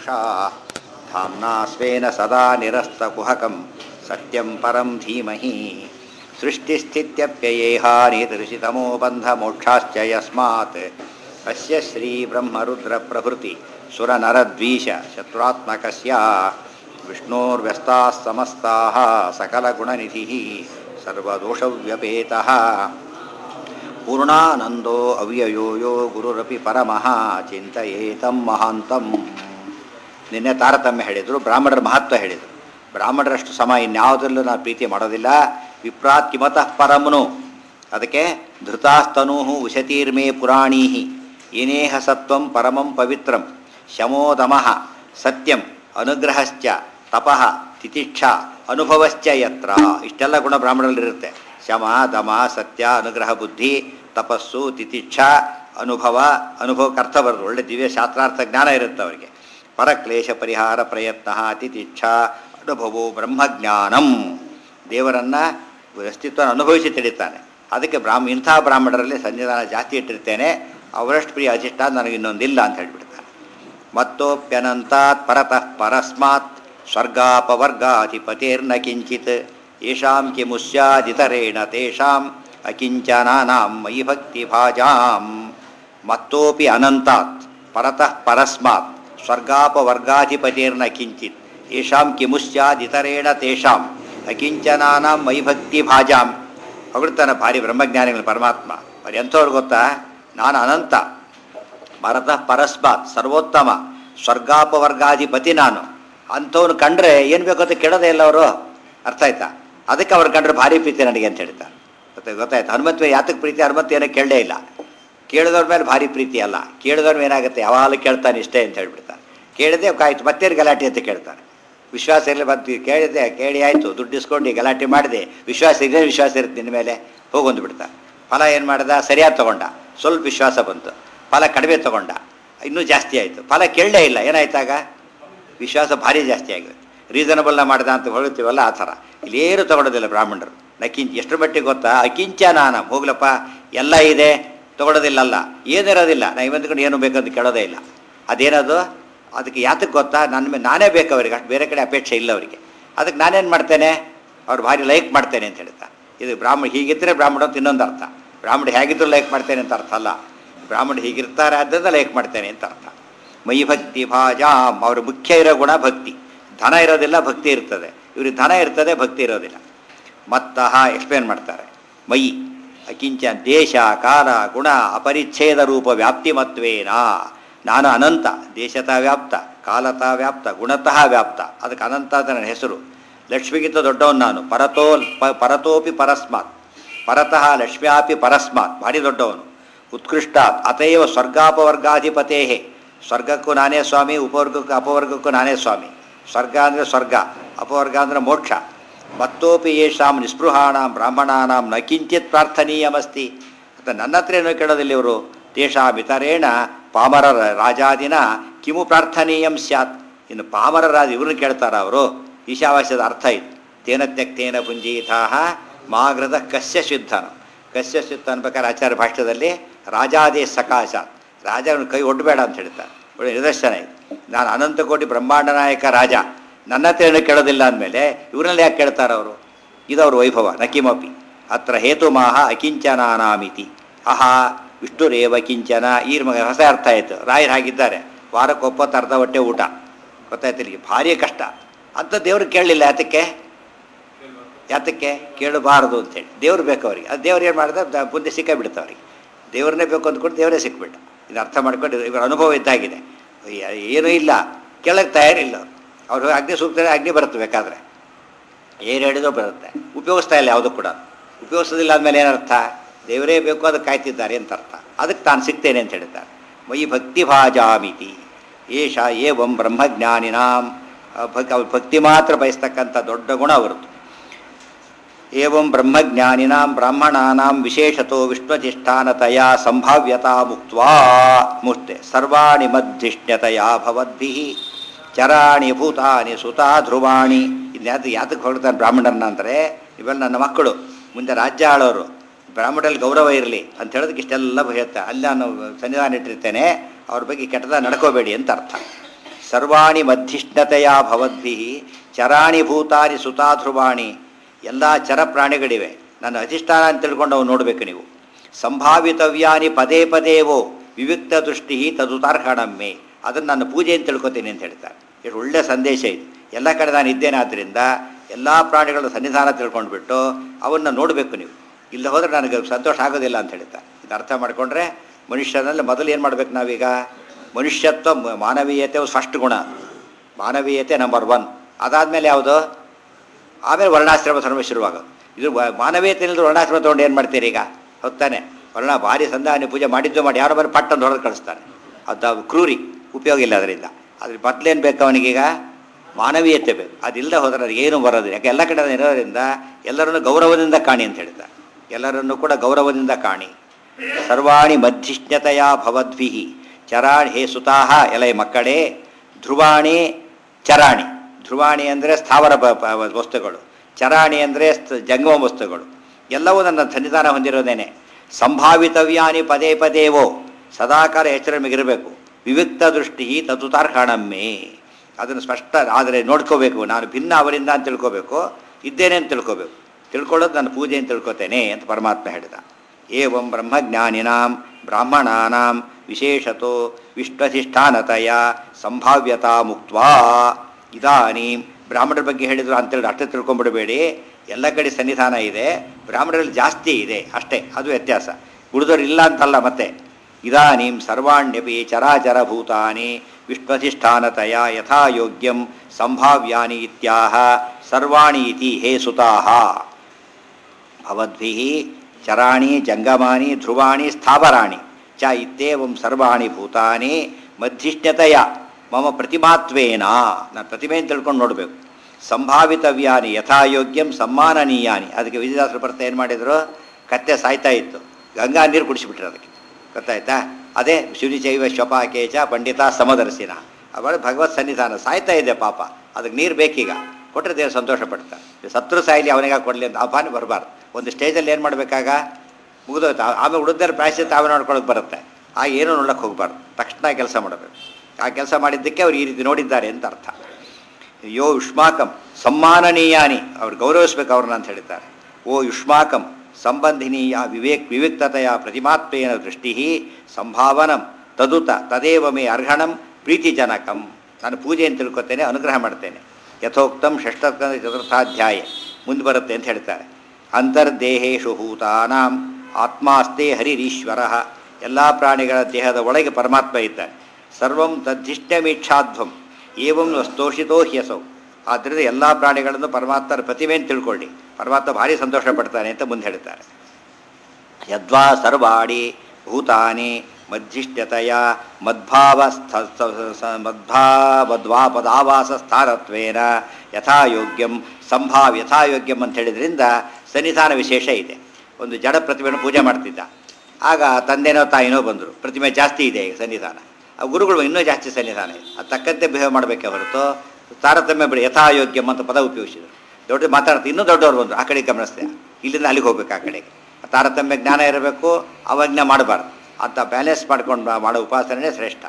पूषा धाम्ना स्वेन सदा निरस्तकुहकं सत्यं परं धीमहि सृष्टिस्थित्यप्ययेहानिदृशितमो बन्धमोक्षाश्च यस्मात् अस्य श्रीब्रह्मरुद्रप्रभृति सुरनरद्वीष शत्रुत्मकस्य विष्णोर्व्यस्ताः समस्ताः सकलगुणनिधिः सर्वदोषव्यपेतः पूर्णानन्दो अव्ययो यो ಗುರುರಪಿ ಪರಮಃ ಚಿಂತಯೇತಂ ಮಹಾಂತಂ ನಿನ್ನೆ ತಾರತಮ್ಯ ಹೇಳಿದರು ಬ್ರಾಹ್ಮಣರ ಮಹತ್ವ ಹೇಳಿದರು ಬ್ರಾಹ್ಮಣರಷ್ಟು ಸಮ ಇನ್ಯಾವುದರಲ್ಲೂ ನಾವು ಪ್ರೀತಿ ಮಾಡೋದಿಲ್ಲ ವಿಪ್ರಾತ್ ಕಿಮತಃ ಪರಮನು ಅದಕ್ಕೆ ಧೃತಾಸ್ತನೂ ಉಶತೀರ್ಮೇ ಪುರಾಣೀ ಏನೇಹ ಸತ್ವಂ ಪರಮಂ ಪವಿತ್ರಂ ಶಮೋದಮಃ ಸತ್ಯಂ ಅನುಗ್ರಹಶ್ಚ ತಪಃ ತಿತಿಕ್ಷಾ ಅನುಭವಶ್ಚ ಯತ್ರ ಇಷ್ಟೆಲ್ಲ ಗುಣ ಬ್ರಾಹ್ಮಣರಲ್ಲಿರುತ್ತೆ ಶಮ ದಮ ಸತ್ಯ ಅನುಗ್ರಹ ಬುದ್ಧಿ ತಪಸ್ಸು ತಿತಿಕ್ಷಾ ಅನುಭವ ಅನುಭವಕ್ಕೆ ಅರ್ಥ ಬರೋದು ಒಳ್ಳೆ ದಿವ್ಯ ಶಾಸ್ತ್ರಾರ್ಥ ಜ್ಞಾನ ಇರುತ್ತೆ ಅವರಿಗೆ ಪರಕ್ಲೇಶ ಪರಿಹಾರ ಪ್ರಯತ್ನ ತಿತಿಕ್ಷಾ ಅನುಭವೋ ಬ್ರಹ್ಮಜ್ಞಾನಂ ದೇವರನ್ನು ಅಸ್ತಿತ್ವ ಅನುಭವಿಸಿ ತಿಳಿತಾನೆ ಅದಕ್ಕೆ ಬ್ರಾಹ್ಮ ಇಂಥ ಬ್ರಾಹ್ಮಣರಲ್ಲಿ ಸನ್ನಿಧಾನ ಜಾಸ್ತಿ ಇಟ್ಟಿರ್ತೇನೆ ಅವರಷ್ಟು ಪ್ರಿಯ ಅಧಿಷ್ಠ ನನಗೆ ಇನ್ನೊಂದಿಲ್ಲ ಅಂತ ಹೇಳಿಬಿಡ್ತಾನೆ ಮತ್ತೋಪ್ಯನಂತಾತ್ ಪರತಃ ಪರಸ್ಮಾತ್ ಸ್ವರ್ಗಾಪವರ್ಗಾಧಿಪತಿರ್ನ ಕಿಂಚಿತ್ ಯಶಾಂ ಕಿಮುಸ್ಯಾದಿತರೇಣ ತೇಷಾಂ ಅಕಿಂಚನಾನಾಂ ಮಯಿ ಭಕ್ತಿಭಾಜಾಂ ಮತ್ತೋಪಿ ಅನಂತಾತ್ ಪರತಃ ಪರಸ್ಮಾತ್ ಸ್ವರ್ಗಾಪವರ್ಗಾಧಿಪತಿರ್ನ ಕಿಂಚಿತ್ ಯಶಾಂ ಕಿಮುಸ್ಯಾದಿತರೇಣ ತೇಷಾಂ ಅಕಿಂಚನಾನಾಂ ಮೈ ಭಕ್ತಿ ಭಾಜಾಂ ಹೊಗಳ್ತಾನೆ ಭಾರಿ ಬ್ರಹ್ಮಜ್ಞಾನಿಗಳು ಪರಮಾತ್ಮ ಅವ್ರು ಎಂಥವ್ರು ಗೊತ್ತಾ ನಾನು ಅನಂತ ಪರತಃ ಪರಸ್ಮಾತ್ ಸರ್ವೋತ್ತಮ ಸ್ವರ್ಗಾಪವರ್ಗಾಧಿಪತಿ ನಾನು ಅಂಥವ್ನು ಕಂಡ್ರೆ ಏನು ಬೇಕು ಅಂತ ಕೇಳೋದೇ ಇಲ್ಲ ಅವರು ಅರ್ಥ ಆಯ್ತಾ ಅದಕ್ಕೆ ಅವ್ರು ಕಂಡ್ರೆ ಭಾರಿ ಪ್ರೀತಿ ನನಗೆ ಅಂತ ಹೇಳ್ತಾರೆ ಗೊತ್ತಾ ಗೊತ್ತಾಯ್ತು ಹನುಮಂತ ಯಾತಕ್ಕೆ ಪ್ರೀತಿ ಹನುಮಂತ ಏನೋ ಕೇಳಲೇ ಇಲ್ಲ ಕೇಳಿದವ್ರ ಮೇಲೆ ಭಾರಿ ಪ್ರೀತಿ ಅಲ್ಲ ಕೇಳಿದವ್ರ ಏನಾಗುತ್ತೆ ಯಾವಾಗಲೂ ಕೇಳ್ತಾನೆ ಇಷ್ಟೇ ಅಂತ ಹೇಳ್ಬಿಡ್ತಾನೆ ಕೇಳಿದೆ ಕಾಯ್ತು ಮತ್ತೇನು ಗಲಾಟೆ ಅಂತ ಕೇಳ್ತಾನೆ ವಿಶ್ವಾಸ ಇರಲಿ ಬಂತು ಕೇಳಿದೆ ಕೇಳಿ ಆಯಿತು ದುಡ್ಡು ಇಸ್ಕೊಂಡು ಗಲಾಟೆ ಮಾಡಿದೆ ವಿಶ್ವಾಸ ಇದೆ ವಿಶ್ವಾಸ ಇರುತ್ತೆ ನಿನ್ನ ಮೇಲೆ ಹೋಗೊಂದು ಬಿಡ್ತಾ ಫಲ ಏನು ಮಾಡ್ದ ಸರಿಯಾಗಿ ತೊಗೊಂಡ ಸ್ವಲ್ಪ ವಿಶ್ವಾಸ ಬಂತು ಫಲ ಕಡಿಮೆ ತೊಗೊಂಡ ಇನ್ನೂ ಜಾಸ್ತಿ ಆಯಿತು ಫಲ ಕೇಳಲೇ ಇಲ್ಲ ಏನಾಯ್ತಾಗ ವಿಶ್ವಾಸ ಭಾರಿ ಜಾಸ್ತಿ ಆಗಿದೆ ರೀಸನಬಲ್ನ ಮಾಡ್ದ ಅಂತ ಹೇಳ್ತೀವಲ್ಲ ಆ ಥರ ಇಲ್ಲೇನು ತೊಗೊಳೋದಿಲ್ಲ ಬ್ರಾಹ್ಮಣರು ನಕಿಂಚ ಎಷ್ಟು ಮಟ್ಟಿಗೆ ಗೊತ್ತಾ ಅಕಿಂಚ ನಾನ ಹೋಗ್ಲಪ್ಪ ಎಲ್ಲ ಇದೆ ತೊಗೊಳೋದಿಲ್ಲಲ್ಲ ಏನಿರೋದಿಲ್ಲ ನಾ ಇವಂದ್ಕೊಂಡು ಏನು ಬೇಕಂತ ಕೇಳೋದೇ ಇಲ್ಲ ಅದೇನದು ಅದಕ್ಕೆ ಯಾತಕ್ಕೆ ಗೊತ್ತಾ ನನ್ನ ಮೇಲೆ ನಾನೇ ಬೇಕು ಅವರಿಗೆ ಅಷ್ಟು ಬೇರೆ ಕಡೆ ಅಪೇಕ್ಷೆ ಇಲ್ಲ ಅವರಿಗೆ ಅದಕ್ಕೆ ನಾನೇನು ಮಾಡ್ತೇನೆ ಅವ್ರು ಭಾರಿ ಲೈಕ್ ಮಾಡ್ತೇನೆ ಅಂತ ಹೇಳ್ತಾ ಇದು ಬ್ರಾಹ್ಮಣ ಹೀಗಿದ್ದರೆ ಬ್ರಾಹ್ಮಣ ಅಂತ ಇನ್ನೊಂದು ಅರ್ಥ ಬ್ರಾಹ್ಮಣ ಹೇಗಿದ್ದರೂ ಲೈಕ್ ಮಾಡ್ತೇನೆ ಅಂತ ಅರ್ಥ ಅಲ್ಲ ಬ್ರಾಹ್ಮಣ ಹೀಗಿರ್ತಾರೆ ಆದ್ದರಿಂದ ಲೈಕ್ ಮಾಡ್ತೇನೆ ಅಂತ ಅರ್ಥ ಮೈ ಭಕ್ತಿ ಭಾಜಾಂ ಅವ್ರ ಮುಖ್ಯ ಇರೋ ಗುಣ ಭಕ್ತಿ ಧನ ಇರೋದಿಲ್ಲ ಭಕ್ತಿ ಇರ್ತದೆ ಇವ್ರಿಗೆ ಧನ ಇರ್ತದೆ ಭಕ್ತಿ ಇರೋದಿಲ್ಲ ಮತ್ತಃ ಎಕ್ಸ್ಪ್ಲೇನ್ ಮಾಡ್ತಾರೆ ಮೈ ಅಕಿಂಚ ದೇಶ ಕಾಲ ಗುಣ ಅಪರಿಚ್ಛೇದ ರೂಪ ವ್ಯಾಪ್ತಿಮತ್ವೇನ ನಾನು ಅನಂತ ದೇಶತಃ ವ್ಯಾಪ್ತ ಕಾಲತಃ ವ್ಯಾಪ್ತ ಗುಣತಃ ವ್ಯಾಪ್ತ ಅದಕ್ಕೆ ಅನಂತ ಅಂತ ನನ್ನ ಹೆಸರು ಲಕ್ಷ್ಮಿಗಿಂತ ದೊಡ್ಡವನು ನಾನು ಪರತೋ ಪ ಪರತೋಪಿ ಪರಸ್ಮಾತ್ ಪರತಃ ಲಕ್ಷ್ಮ್ಯಾಪಿ ಪರಸ್ಮಾತ್ ಭಾರಿ ದೊಡ್ಡವನು ಉತ್ಕೃಷ್ಟಾತ್ ಅತೈವ ಸ್ವರ್ಗಾಪವರ್ಗಾಧಿಪತೇ ಸ್ವರ್ಗಕ್ಕೂ ನಾನೇ ಸ್ವಾಮಿ ಉಪವರ್ಗಕ್ಕೂ ಅಪವರ್ಗಕ್ಕೂ ನಾನೇ ಸ್ವಾಮಿ ಸ್ವರ್ಗ ಅಂದರೆ ಸ್ವರ್ಗ ಅಪವರ್ಗ ಅಂದರೆ ಮೋಕ್ಷ ಮತ್ತೋಪಿ ಯೇಷಾಂ ನಿಸ್ಪೃಹಾಣಾಂ ಬ್ರಾಹ್ಮಣಾನಾಂ ನ ಕಿಂಚಿತ್ ಪ್ರಾರ್ಥನೀಯಮಸ್ತಿ ಅಂತ ನನ್ನ ಹತ್ರ ಏನೋ ಕೇಳೋದಿಲ್ಲ ಇವರು ತೇಷಾಂ ಇತರೇಣ ಪಾಮರ ರಾಜಾದಿನ ಕಿಮು ಪ್ರಾರ್ಥನೀಯಂ ಸ್ಯಾತ್ ಇನ್ನು ಪಾಮರ ರಾಜ ಇವ್ರನ್ನ ಕೇಳ್ತಾರ ಅವರು ಈಶಾವಾಸ್ಯದ ಅರ್ಥ ಇದು ತೇನ ತ್ಯಕ್ತೇನ ಪುಂಜೀತಾಹ ಮಾಗೃತ ಕಸ್ಯ ಶುದ್ಧನು ಕಸ್ಯ ಶುದ್ಧ ಅನ್ಬೇಕಾದ್ರೆ ಆಚಾರ್ಯ ಭಾಷ್ಯದಲ್ಲಿ ರಾಜಾದೇ ಸಕಾಶಾತ್ ರಾಜ ಅವ್ನ ಕೈ ಒಡ್ಬೇಡ ಅಂತ ಹೇಳ್ತಾರೆ ಒಳ್ಳೆ ನಿದರ್ಶನ ಇದು ನಾನು ಅನಂತ ಕೋಟಿ ಬ್ರಹ್ಮಾಂಡ ನಾಯಕ ರಾಜ ನನ್ನ ಹತ್ರ ಏನು ಕೇಳೋದಿಲ್ಲ ಅಂದಮೇಲೆ ಇವ್ರನ್ನೆಲ್ಲ ಯಾಕೆ ಕೇಳ್ತಾರೆ ಅವರು ಇದು ಅವ್ರ ವೈಭವ ನಕಿಮಪಿ ಅತ್ರ ಹೇತುಮಾಹ ಅಕಿಂಚನಾನಾಮಿತಿ ಆಹಾ ವಿಷ್ಣುರೇವ ಕಿಂಚನ ಈ ಮಗ ಹೊಸ ಅರ್ಥ ಆಯಿತು ರಾಯರು ಹಾಗಿದ್ದಾರೆ ವಾರಕ್ಕೊಪ್ಪತ್ತು ಅರ್ಧ ಹೊಟ್ಟೆ ಊಟ ಗೊತ್ತಾಯ್ತಿಲ್ಲ ಭಾರಿ ಕಷ್ಟ ಅಂತ ದೇವ್ರು ಕೇಳಲಿಲ್ಲ ಯಾತಕ್ಕೆ ಯಾತಕ್ಕೆ ಕೇಳಬಾರದು ಅಂತೇಳಿ ದೇವ್ರು ಬೇಕು ಅವರಿಗೆ ಅದು ದೇವ್ರು ಏನು ಮಾಡಿದ್ರೆ ಮುಂದೆ ಸಿಕ್ಕೇ ಬಿಡುತ್ತೆ ಅವರಿಗೆ ದೇವ್ರನ್ನೇ ಬೇಕು ಅಂದ್ಕೊಂಡು ದೇವರೇ ಸಿಕ್ಬಿಟ್ಟ ಇದು ಅರ್ಥ ಮಾಡ್ಕೊಂಡು ಇವರ ಅನುಭವ ಇದ್ದಾಗಿದೆ ಏನೂ ಇಲ್ಲ ಕೇಳಕ್ಕೆ ತಯಾರಿಲ್ಲ ಅವರು ಅಗ್ನಿ ಸೂಕ್ತ ಅಗ್ನಿ ಬರುತ್ತೆ ಬೇಕಾದರೆ ಏನು ಹೇಳಿದ್ರು ಬರುತ್ತೆ ಉಪಯೋಗಿಸ್ತಾ ಇಲ್ಲ ಯಾವುದೂ ಕೂಡ ಉಪಯೋಗಿಸೋದಿಲ್ಲ ಅಂದಮೇಲೆ ಏನರ್ಥ ದೇವರೇ ಬೇಕು ಅದಕ್ಕೆ ಕಾಯ್ತಿದ್ದಾರೆ ಅಂತ ಅರ್ಥ ಅದಕ್ಕೆ ತಾನು ಸಿಗ್ತೇನೆ ಅಂತ ಹೇಳ್ತಾರೆ ಮೈ ಭಕ್ತಿ ಭಾಜಾಮಿತಿ ಏಷ ಏವಂ ಬ್ರಹ್ಮಜ್ಞಾನಿನಾಂ ಭಕ್ ಅವ್ರು ಭಕ್ತಿ ಮಾತ್ರ ಬಯಸ್ತಕ್ಕಂಥ ದೊಡ್ಡ ಗುಣ ಅವರದ್ದು ಏವಂ ಬ್ರಹ್ಮಜ್ಞಾನಿನಾಂ ಬ್ರಾಹ್ಮಣಾನಾಂ ವಿಶೇಷತೋ ವಿಷ್ಣುಧಿಷ್ಠಾನತೆಯ ಸಂಭಾವ್ಯತಾ ಮುಕ್ತ್ವಾ ಮುಕ್ತೆ ಸರ್ವಾಣಿ ಮದ್ಧಿಷ್ಣ್ಯತೆಯ ಭವದ್ಭಿಃ ಚರಾಣಿ ಭೂತಾನಿ ಸುತಾ ಧ್ರುವಾಣಿ ಇನ್ಯಾತ ಯಾತಕ್ಕೆ ಹೊರಡ್ತಾನೆ ಬ್ರಾಹ್ಮಣರನ್ನ ಅಂದರೆ ಇವೆಲ್ಲ ನನ್ನ ಮಕ್ಕಳು ಮುಂದೆ ರಾಜ್ಯ ಆಳೋರು ಬ್ರಾಹ್ಮಣರಲ್ಲಿ ಗೌರವ ಇರಲಿ ಅಂತ ಹೇಳೋದಕ್ಕೆ ಇಷ್ಟೆಲ್ಲ ಹೇಳ್ತಾ ಅಲ್ಲಿ ನಾನು ಸನ್ನಿಧಾನ ಇಟ್ಟಿರ್ತೇನೆ ಅವ್ರ ಬಗ್ಗೆ ಕೆಟ್ಟದ ನಡ್ಕೋಬೇಡಿ ಅಂತ ಅರ್ಥ ಸರ್ವಾಣಿ ಮಧ್ಯಷ್ಣತೆಯ ಭವದ್ಭಿ ಚರಾಣಿ ಭೂತಾನಿ ಸುತಾಧ್ರುವಾಣಿ ಎಲ್ಲ ಚರ ಪ್ರಾಣಿಗಳಿವೆ ನನ್ನ ಅಧಿಷ್ಠಾನ ಅಂತ ತಿಳ್ಕೊಂಡು ಅವು ನೋಡಬೇಕು ನೀವು ಸಂಭಾವಿತವ್ಯಾನಿ ಪದೇ ಪದೇವೋ ವಿವಿಕ್ತ ದೃಷ್ಟಿ ತದುತಾರ್ಹಣಮ್ಮೆ ಅದನ್ನು ನನ್ನ ಪೂಜೆ ಅಂತ ತಿಳ್ಕೊತೀನಿ ಅಂತ ಹೇಳ್ತಾರೆ ಎಷ್ಟು ಒಳ್ಳೆಯ ಸಂದೇಶ ಇದು ಎಲ್ಲ ಕಡೆ ನಾನು ಇದ್ದೇನೆ ಆದ್ದರಿಂದ ಎಲ್ಲ ಪ್ರಾಣಿಗಳ ಸನ್ನಿಧಾನ ತಿಳ್ಕೊಂಡ್ಬಿಟ್ಟು ಅವನ್ನ ನೋಡಬೇಕು ನೀವು ಇಲ್ಲ ಹೋದರೆ ನನಗೆ ಸಂತೋಷ ಆಗೋದಿಲ್ಲ ಅಂತ ಹೇಳ್ತಾರೆ ಇದು ಅರ್ಥ ಮಾಡಿಕೊಂಡ್ರೆ ಮನುಷ್ಯನಲ್ಲಿ ಮೊದಲು ಏನು ಮಾಡ್ಬೇಕು ನಾವೀಗ ಮನುಷ್ಯತ್ವ ಮ- ಮಾನವೀಯತೆ ಫಸ್ಟ್ ಗುಣ ಮಾನವೀಯತೆ ನಂಬರ್ ಒನ್ ಅದಾದಮೇಲೆ ಯಾವುದು ಆಮೇಲೆ ವರ್ಣಾಶ್ರಮ ಧರ್ಮ ಶುರುವಾಗೋದು ಇದು ವ- ಮಾನವೀಯತೆ ಇಲ್ಲದ್ರೆ ವರ್ಣಾಶ್ರಮ ತೊಗೊಂಡು ಏನು ಮಾಡ್ತೀರಿ ಈಗ ಹೊತ್ತಾನೆ ವರ್ಣ ಭಾರಿ ಸಂಧಾನ ಪೂಜೆ ಮಾಡಿದ್ದು ಮಾಡಿ ಯಾರೋ ಬಂದು ಪಟ್ಟನ್ನು ಹೊಡೆದು ಕಳಿಸ್ತಾನೆ ಅದು ಕ್ರೂರಿ ಉಪಯೋಗ ಇಲ್ಲ ಅದರಿಂದ ಅದ್ರ ಮೊದಲೇನು ಬೇಕು ಅವನಿಗೀಗ ಮಾನವೀಯತೆ ಬೇಕು ಅದಿಲ್ಲದೆ ಹೋದ್ರೆ ಅದು ಏನು ಬರೋದು ಯಾಕೆ ಎಲ್ಲ ಕಡೆ ಅದು ಇರೋದ್ರಿಂದ ಎಲ್ಲರನ್ನು ಗೌರವದಿಂದ ಕಾಣಿ ಅಂತ ಹೇಳ್ತಾರೆ ಎಲ್ಲರನ್ನು ಕೂಡ ಗೌರವದಿಂದ ಕಾಣಿ ಸರ್ವಾಣಿ ಮಧ್ಯಷ್ಣತೆಯ ಭವದ್ಭಿ ಚರಾಣಿ ಹೇ ಸುತಾಹ ಎಲೆ ಮಕ್ಕಳೇ ಧ್ರುವಾಣಿ ಚರಾಣಿ ಧ್ರುವಾಣಿ ಅಂದರೆ ಸ್ಥಾವರ ಪ- ಪ- ವಸ್ತುಗಳು ಚರಾಣಿ ಅಂದರೆ ಜಂಗಮ ವಸ್ತುಗಳು ಎಲ್ಲವೂ ನನ್ನ ಸನ್ನಿಧಾನ ಹೊಂದಿರೋದೇನೆ ಸಂಭಾವಿತವ್ಯಾನಿ ಪದೇ ಪದೇವೋ ಸದಾಕಾಲ ಎಚ್ಚರ ನಮಗಿರಬೇಕು ವಿವಿಕ್ತ ದೃಷ್ಟಿ ತದುತಾರ್ಹಣಮ್ಮೆ ಅದನ್ನು ಸ್ಪಷ್ಟ ಆದರೆ ನೋಡ್ಕೋಬೇಕು ನಾನು ಭಿನ್ನ ಅವರಿಂದ ಅಂತ ತಿಳ್ಕೋಬೇಕು ಇದ್ದೇನೆ ಅಂತ ತಿಳ್ಕೋಬೇಕು ತಿಳ್ಕೊಳ್ಳೋದು ನನ್ನ ಪೂಜೆ ಅಂತ ತಿಳ್ಕೊತೇನೆ ಅಂತ ಪರಮಾತ್ಮ ಹೇಳಿದ ಏವಂ ಬ್ರಹ್ಮಜ್ಞಾನಿನಾಂ ಬ್ರಾಹ್ಮಣಾನಾಂ ವಿಶೇಷತೋ ವಿಶ್ವಧಿಷ್ಠಾನತೆಯ ಸಂಭಾವ್ಯತಾ ಮುಕ್ತ್ವಾ ಇದಾನೀಂ ಬ್ರಾಹ್ಮಣರ ಬಗ್ಗೆ ಹೇಳಿದ್ರು ಅಂತೇಳಿ ಅಷ್ಟೇ ತಿಳ್ಕೊಂಬಿಡಬೇಡಿ ಎಲ್ಲ ಕಡೆ ಸನ್ನಿಧಾನ ಇದೆ ಬ್ರಾಹ್ಮಣರಲ್ಲಿ ಜಾಸ್ತಿ ಇದೆ ಅಷ್ಟೇ ಅದು ವ್ಯತ್ಯಾಸ ಉಳಿದವರು ಇಲ್ಲ ಅಂತಲ್ಲ ಮತ್ತೆ ಇದಾನೀಂ ಸರ್ವಾಣ್ಯಪಿ ಚರಾಚರ ಭೂತಾನಿ ವಿಶ್ವಧಿಷ್ಠಾನತೆಯ ಯಥಾಯೋಗ್ಯಂ ಸಂಭಾವ್ಯಾನಿ ಇತ್ಯಾಹ ಸರ್ವಾಣಿ ಇತಿ ಹೇ ಸುತಾಹ ಭವದ್ಭಿಃ ಚರಾಣಿ ಜಂಗಮಾನಿ ಧ್ರುವಾಣಿ ಸ್ಥಾವರಾಣಿ ಚ ಇತ್ಯೇವಂ ಸರ್ವಾಣಿ ಭೂತಾನಿ ಮಧ್ಯಷ್ಠತೆಯ ಮಮ ಪ್ರತಿಮಾತ್ವೇನ ನಾನು ಪ್ರತಿಮೆ ಅಂತ ತಿಳ್ಕೊಂಡು ನೋಡಬೇಕು ಸಂಭಾವಿತವ್ಯಾನಿ ಯಥಾಯೋಗ್ಯಂ ಸಮ್ಮಾನನೀಯಾನಿ ಅದಕ್ಕೆ ವಿಜಯದಾಸರು ಬರ್ತಾ ಏನು ಮಾಡಿದರು ಕತ್ತೆ ಸಾಯ್ತಾ ಇತ್ತು ಗಂಗಾ ನೀರು ಕುಡಿಸಿಬಿಟ್ರು ಅದಕ್ಕೆ ಗೊತ್ತಾಯ್ತಾ ಅದೇ ಶಿವನಿಚೈವ ಶ್ವಪಾಕೇಚ ಪಂಡಿತ ಸಮದರ್ಶಿನ ಅವಳು ಭಗವತ್ ಸನ್ನಿಧಾನ ಸಾಯ್ತಾ ಇದೆ ಪಾಪ ಅದಕ್ಕೆ ನೀರು ಬೇಕೀಗ ಕೊಟ್ಟರೆ ದೇವ್ರು ಸಂತೋಷ ಪಡ್ತಾರೆ ಸತ್ರು ಸಾಯ್ಲಿ ಅವನಿಗೆ ಕೊಡಲಿ ಅಂತ ಆಹ್ವಾನ ಬರಬಾರ್ದು ಒಂದು ಸ್ಟೇಜಲ್ಲಿ ಏನು ಮಾಡಬೇಕಾಗ ಮುಗಿದೋಯ್ತು ಆ- ಆಮೇಲೆ ಉಳಿದಾರ ಪ್ರಾಯಶ್ಚಿತ್ತ ತಾವೇ ನೋಡ್ಕೊಳ್ಳೋಕೆ ಬರುತ್ತೆ ಆ ಏನೂ ನೋಡಕ್ಕೆ ಹೋಗ್ಬಾರ್ದು ತಕ್ಷಣ ಕೆಲಸ ಮಾಡಬೇಕು ಆ ಕೆಲಸ ಮಾಡಿದ್ದಕ್ಕೆ ಅವ್ರು ಈ ರೀತಿ ನೋಡಿದ್ದಾರೆ ಅಂತ ಅರ್ಥ ಯೋ ಯುಷ್ಮಾಕಂ ಸಮ್ಮಾನನೀಯಾನಿ ಅವ್ರು ಗೌರವಿಸ್ಬೇಕು ಅವ್ರನ್ನ ಅಂತ ಹೇಳಿದ್ದಾರೆ ಓ ಯುಷ್ಮಾಕಂ ಸಂಬಂಧಿನೀಯ ವಿವೇಕ್ ವಿವಿಕ್ತತೆಯ ಪ್ರತಿಮಾತ್ಮೇನ ದೃಷ್ಟಿ ಸಂಭಾವನಂ ತದುತ ತದೇವ ಮೇ ಅರ್ಹಣಂ ಪ್ರೀತಿಜನಕಂ ನಾನು ಪೂಜೆ ಅಂತ ತಿಳ್ಕೊತೇನೆ ಅನುಗ್ರಹ ಮಾಡ್ತೇನೆ ಯಥೋಕ್ತಂ ಷಷ್ಠ ಚತುರ್ಥಾಧ್ಯಾಯ ಮುಂದೆ ಬರುತ್ತೆ ಅಂತ ಹೇಳ್ತಾರೆ ಅಂತರ್ದೇಹೇಶು ಭೂತಾನಾಂ ಆತ್ಮಾಸ್ತೆ ಹರಿರೀಶ್ವರ ಎಲ್ಲ ಪ್ರಾಣಿಗಳ ದೇಹದ ಒಳಗೆ ಪರಮಾತ್ಮ ಇದ್ದಾನೆ ಸರ್ವಂ ತದ್ದಿಷ್ಟಮೀಕ್ಷಾಧ್ವಂ ಏವಂ ಸ್ತೋಷಿತೋ ಹ್ಯಸೌ ಆದ್ದರಿಂದ ಎಲ್ಲ ಪ್ರಾಣಿಗಳನ್ನು ಪರಮಾತ್ಮರ ಪ್ರತಿಮೆ ಅಂತ ತಿಳ್ಕೊಳ್ಳಿ ಪರಮಾತ್ಮ ಭಾರಿ ಸಂತೋಷ ಪಡ್ತಾನೆ ಅಂತ ಮುಂದೆ ಹೇಳ್ತಾರೆ ಯದ್ವಾ ಸರ್ವಾಣಿ ಭೂತಾನಿ ಮಧ್ಯಷ್ಠತೆಯ ಮದ್ಭಾವ ಸ್ಥ- ಸ- ಸ- ಮದ್ಭಾ ಮದ್ವಾ ಪದಾವಾಸ ಸ್ಥಾನತ್ವೇನ ಯಥಾಯೋಗ್ಯಂ ಸಂಭಾವ ಯಥಾಯೋಗ್ಯಂ ಅಂತ ಹೇಳಿದ್ರಿಂದ ಸನ್ನಿಧಾನ ವಿಶೇಷ ಇದೆ ಒಂದು ಜಡ ಪ್ರತಿಮೆಯನ್ನು ಪೂಜೆ ಮಾಡ್ತಿದ್ದ ಆಗ ತಂದೆನೋ ತಾಯಿನೋ ಬಂದರು ಪ್ರತಿಮೆ ಜಾಸ್ತಿ ಇದೆ ಈಗ ಸನ್ನಿಧಾನ ಆ ಗುರುಗಳು ಇನ್ನೂ ಜಾಸ್ತಿ ಸನ್ನಿಧಾನ ಇದೆ ಅದು ತಕ್ಕಂತೆ ಬಿಹೇವ್ ಮಾಡಬೇಕೆ ಹೊರತು ತಾರತಮ್ಯ ಬಿಡಿ ಯಥಾಯೋಗ್ಯಂ ಅಂತ ಪದ ಉಪಯೋಗಿಸಿದರು ದೊಡ್ಡ ಮಾತಾಡ್ತಾರೆ ಇನ್ನೂ ದೊಡ್ಡವ್ರು ಬಂದರು ಆ ಕಡೆಗೆ ಗಮನಿಸ್ದೆ ಇಲ್ಲಿಂದ ಅಲ್ಲಿಗೆ ಹೋಗ್ಬೇಕು ಆ ಕಡೆಗೆ ತಾರತಮ್ಯ ಜ್ಞಾನ ಇರಬೇಕು ಅವಜ್ಞ ಮಾಡಬಾರ್ದು ಅಂತ ಬ್ಯಾಲೆನ್ಸ್ ಮಾಡ್ಕೊಂಡು ಮಾಡೋ ಉಪಾಸನೆ ಶ್ರೇಷ್ಠ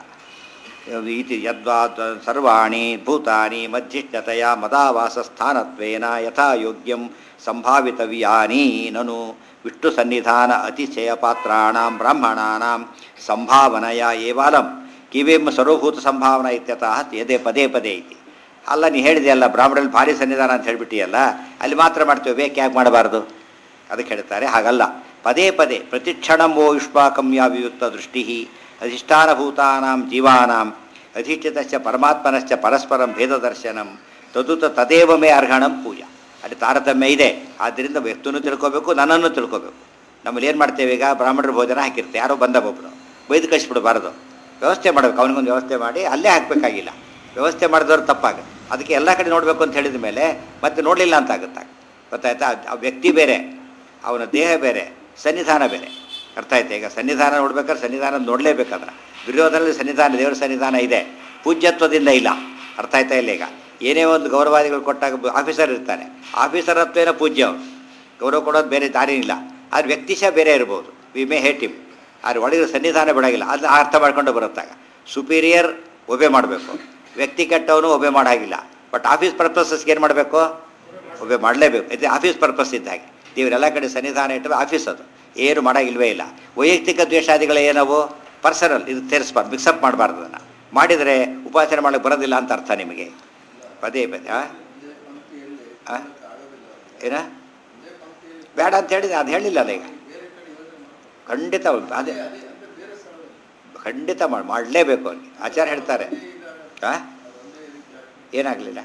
ಇತಿ ಯದ್ವಾ ತ- ಸರ್ವಾಣಿ ಭೂತಾನಿ ಮಧ್ಯಷ್ಠತೆಯ ಮದಾವಾಸ ಸ್ಥಾನತ್ವೇನ ಯಥಾಯೋಗ್ಯಂ ಸಂಭಾವಿತವ್ಯಾನಿ ನನು ವಿಷ್ಣು ಸನ್ನಿಧಾನ ಅತಿಶಯ ಪಾತ್ರಾಣಾಂ ಬ್ರಾಹ್ಮಣಾನಾಂ ಸಂಭಾವನೆಯ ಏವಾಲಂ ಕಿವಿಂ ಸರ್ವಭೂತ ಸಂಭಾವನಾ ಇತ್ಯತಃ ಯದೇ ಪದೇ ಪದೇ ಐತಿ ಅಲ್ಲ ನೀ ಹೇಳಿದೆಯಲ್ಲ ಬ್ರಾಹ್ಮಣರಲ್ಲಿ ಭಾರಿ ಸನ್ನಿಧಾನ ಅಂತ ಹೇಳ್ಬಿಟ್ಟಿಯಲ್ಲ ಅಲ್ಲಿ ಮಾತ್ರ ಮಾಡ್ತೇವೆ ಬೇಕು ಯಾಕೆ ಮಾಡಬಾರ್ದು ಅದಕ್ಕೆ ಹೇಳ್ತಾರೆ ಹಾಗಲ್ಲ ಪದೇ ಪದೇ ಪ್ರತಿಕ್ಷಣಂ ಓ ಯುಷ್ಪಾಕಂ ಯಾ ವಿಯುಕ್ತ ದೃಷ್ಟಿ ಅಧಿಷ್ಠಾನಭೂತಾನಾಂ ಜೀವಾನಾಂ ಅಧಿಷ್ಠಿತಶ್ಚ ಪರಮಾತ್ಮನಶ್ಚ ಪರಸ್ಪರಂ ಭೇದದರ್ಶನಂ ತದುತ ತದೇವ ಮೇ ಅರ್ಹಣಂ ಪೂಜಾ ಅಲ್ಲಿ ತಾರತಮ್ಯ ಇದೆ ಆದ್ದರಿಂದ ವ್ಯಕ್ತಿನೂ ತಿಳ್ಕೋಬೇಕು ನನ್ನನ್ನು ತಿಳ್ಕೋಬೇಕು ನಮ್ಮಲ್ಲಿ ಏನು ಮಾಡ್ತೇವೆ ಈಗ ಬ್ರಾಹ್ಮಣರ ಭೋಜನ ಹಾಕಿರ್ತೆ ಯಾರೋ ಬಂದ ಒಬ್ಬರು ಬೈದು ಕಳಿಸ್ಬಿಡಬಾರ್ದು ವ್ಯವಸ್ಥೆ ಮಾಡಬೇಕು ಅವನಿಗೊಂದು ವ್ಯವಸ್ಥೆ ಮಾಡಿ ಅಲ್ಲೇ ಹಾಕಬೇಕಾಗಿಲ್ಲ ವ್ಯವಸ್ಥೆ ಮಾಡಿದವ್ರು ತಪ್ಪಾಗುತ್ತೆ ಅದಕ್ಕೆ ಎಲ್ಲ ಕಡೆ ನೋಡಬೇಕು ಅಂತ ಹೇಳಿದ ಮೇಲೆ ಮತ್ತೆ ನೋಡಲಿಲ್ಲ ಅಂತ ಆಗುತ್ತಾಗ ಗೊತ್ತಾಯ್ತಾ ಆ- ಆ ವ್ಯಕ್ತಿ ಬೇರೆ ಅವನ ದೇಹ ಬೇರೆ ಸನ್ನಿಧಾನ ಬೇರೆ ಅರ್ಥ ಆಯ್ತಾ ಈಗ ಸನ್ನಿಧಾನ ನೋಡ್ಬೇಕಾದ್ರೆ ಸನ್ನಿಧಾನ ನೋಡಲೇಬೇಕಾದ್ರೆ ದುರ್ಯೋಧನಲ್ಲಿ ಸನ್ನಿಧಾನ ದೇವರ ಸನ್ನಿಧಾನ ಇದೆ ಪೂಜ್ಯತ್ವದಿಂದ ಇಲ್ಲ ಅರ್ಥ ಆಯ್ತಾ ಇಲ್ಲ ಈಗ ಏನೇ ಒಂದು ಗೌರವಾದಿಗಳು ಕೊಟ್ಟಾಗ ಬ- ಆಫೀಸರ್ ಇರ್ತಾನೆ ಆಫೀಸರ್ ಹತ್ವೇನ ಪೂಜ್ಯ ಅವನು ಗೌರವ ಕೊಡೋದು ಬೇರೆ ದಾರಿ ಇಲ್ಲ ಆದ್ರೆ ವ್ಯಕ್ತಿಶ ಬೇರೆ ಇರ್ಬೋದು ವಿ ಮೇ ಹೇಟ್ ಹಿಮ್ ಆದ್ರೆ ಒಳಗಿರೋ ಸನ್ನಿಧಾನ ಬಿಡೋಗಿಲ್ಲ ಅದನ್ನ ಅರ್ಥ ಮಾಡ್ಕೊಂಡು ಬರುತ್ತಾಗ ಸುಪೀರಿಯರ್ ಒಬೆ ಮಾಡಬೇಕು ವ್ಯಕ್ತಿ ಕೆಟ್ಟವನು ಒಬ್ಬೆ ಮಾಡಾಗಿಲ್ಲ ಬಟ್ ಆಫೀಸ್ ಪರ್ಪಸಸ್ಗೆ ಏನು ಮಾಡಬೇಕು ಒಬ್ಬೆ ಮಾಡಲೇಬೇಕು ಇದು ಆಫೀಸ್ ಪರ್ಪಸ್ ಇದ್ದ ಹಾಗೆ ದೇವರೆಲ್ಲ ಕಡೆ ಸನ್ನಿಧಾನ ಇಟ್ಟರೆ ಆಫೀಸ್ ಅದು ಏನು ಮಾಡೋಂಗಿಲ್ವೇ ಇಲ್ಲ ವೈಯಕ್ತಿಕ ದ್ವೇಷಾದಿಗಳು ಏನವು ಪರ್ಸನಲ್ ಇದು ಸೇರಿಸ್ಬಾರ್ದು ಮಿಕ್ಸಪ್ ಮಾಡಬಾರ್ದು ಅದನ್ನು ಮಾಡಿದರೆ ಉಪಾಸನೆ ಮಾಡೋಕ್ಕೆ ಬರೋದಿಲ್ಲ ಅಂತ ಅರ್ಥ ನಿಮಗೆ ಪದೇ ಪದೇ ಆ? ಆ? ಏನ ಬೇಡ ಅಂತ ಹೇಳಿದೆ ಅದು ಹೇಳಿಲ್ಲ ಅಲ್ಲ ಈಗ ಖಂಡಿತ ಅದೇ ಖಂಡಿತ ಮಾಡಿ ಮಾಡಲೇಬೇಕು ಅವ್ರಿಗೆ ಆಚಾರ ಹೇಳ್ತಾರೆ ಆ? ಏನಾಗಲಿಲ್ಲ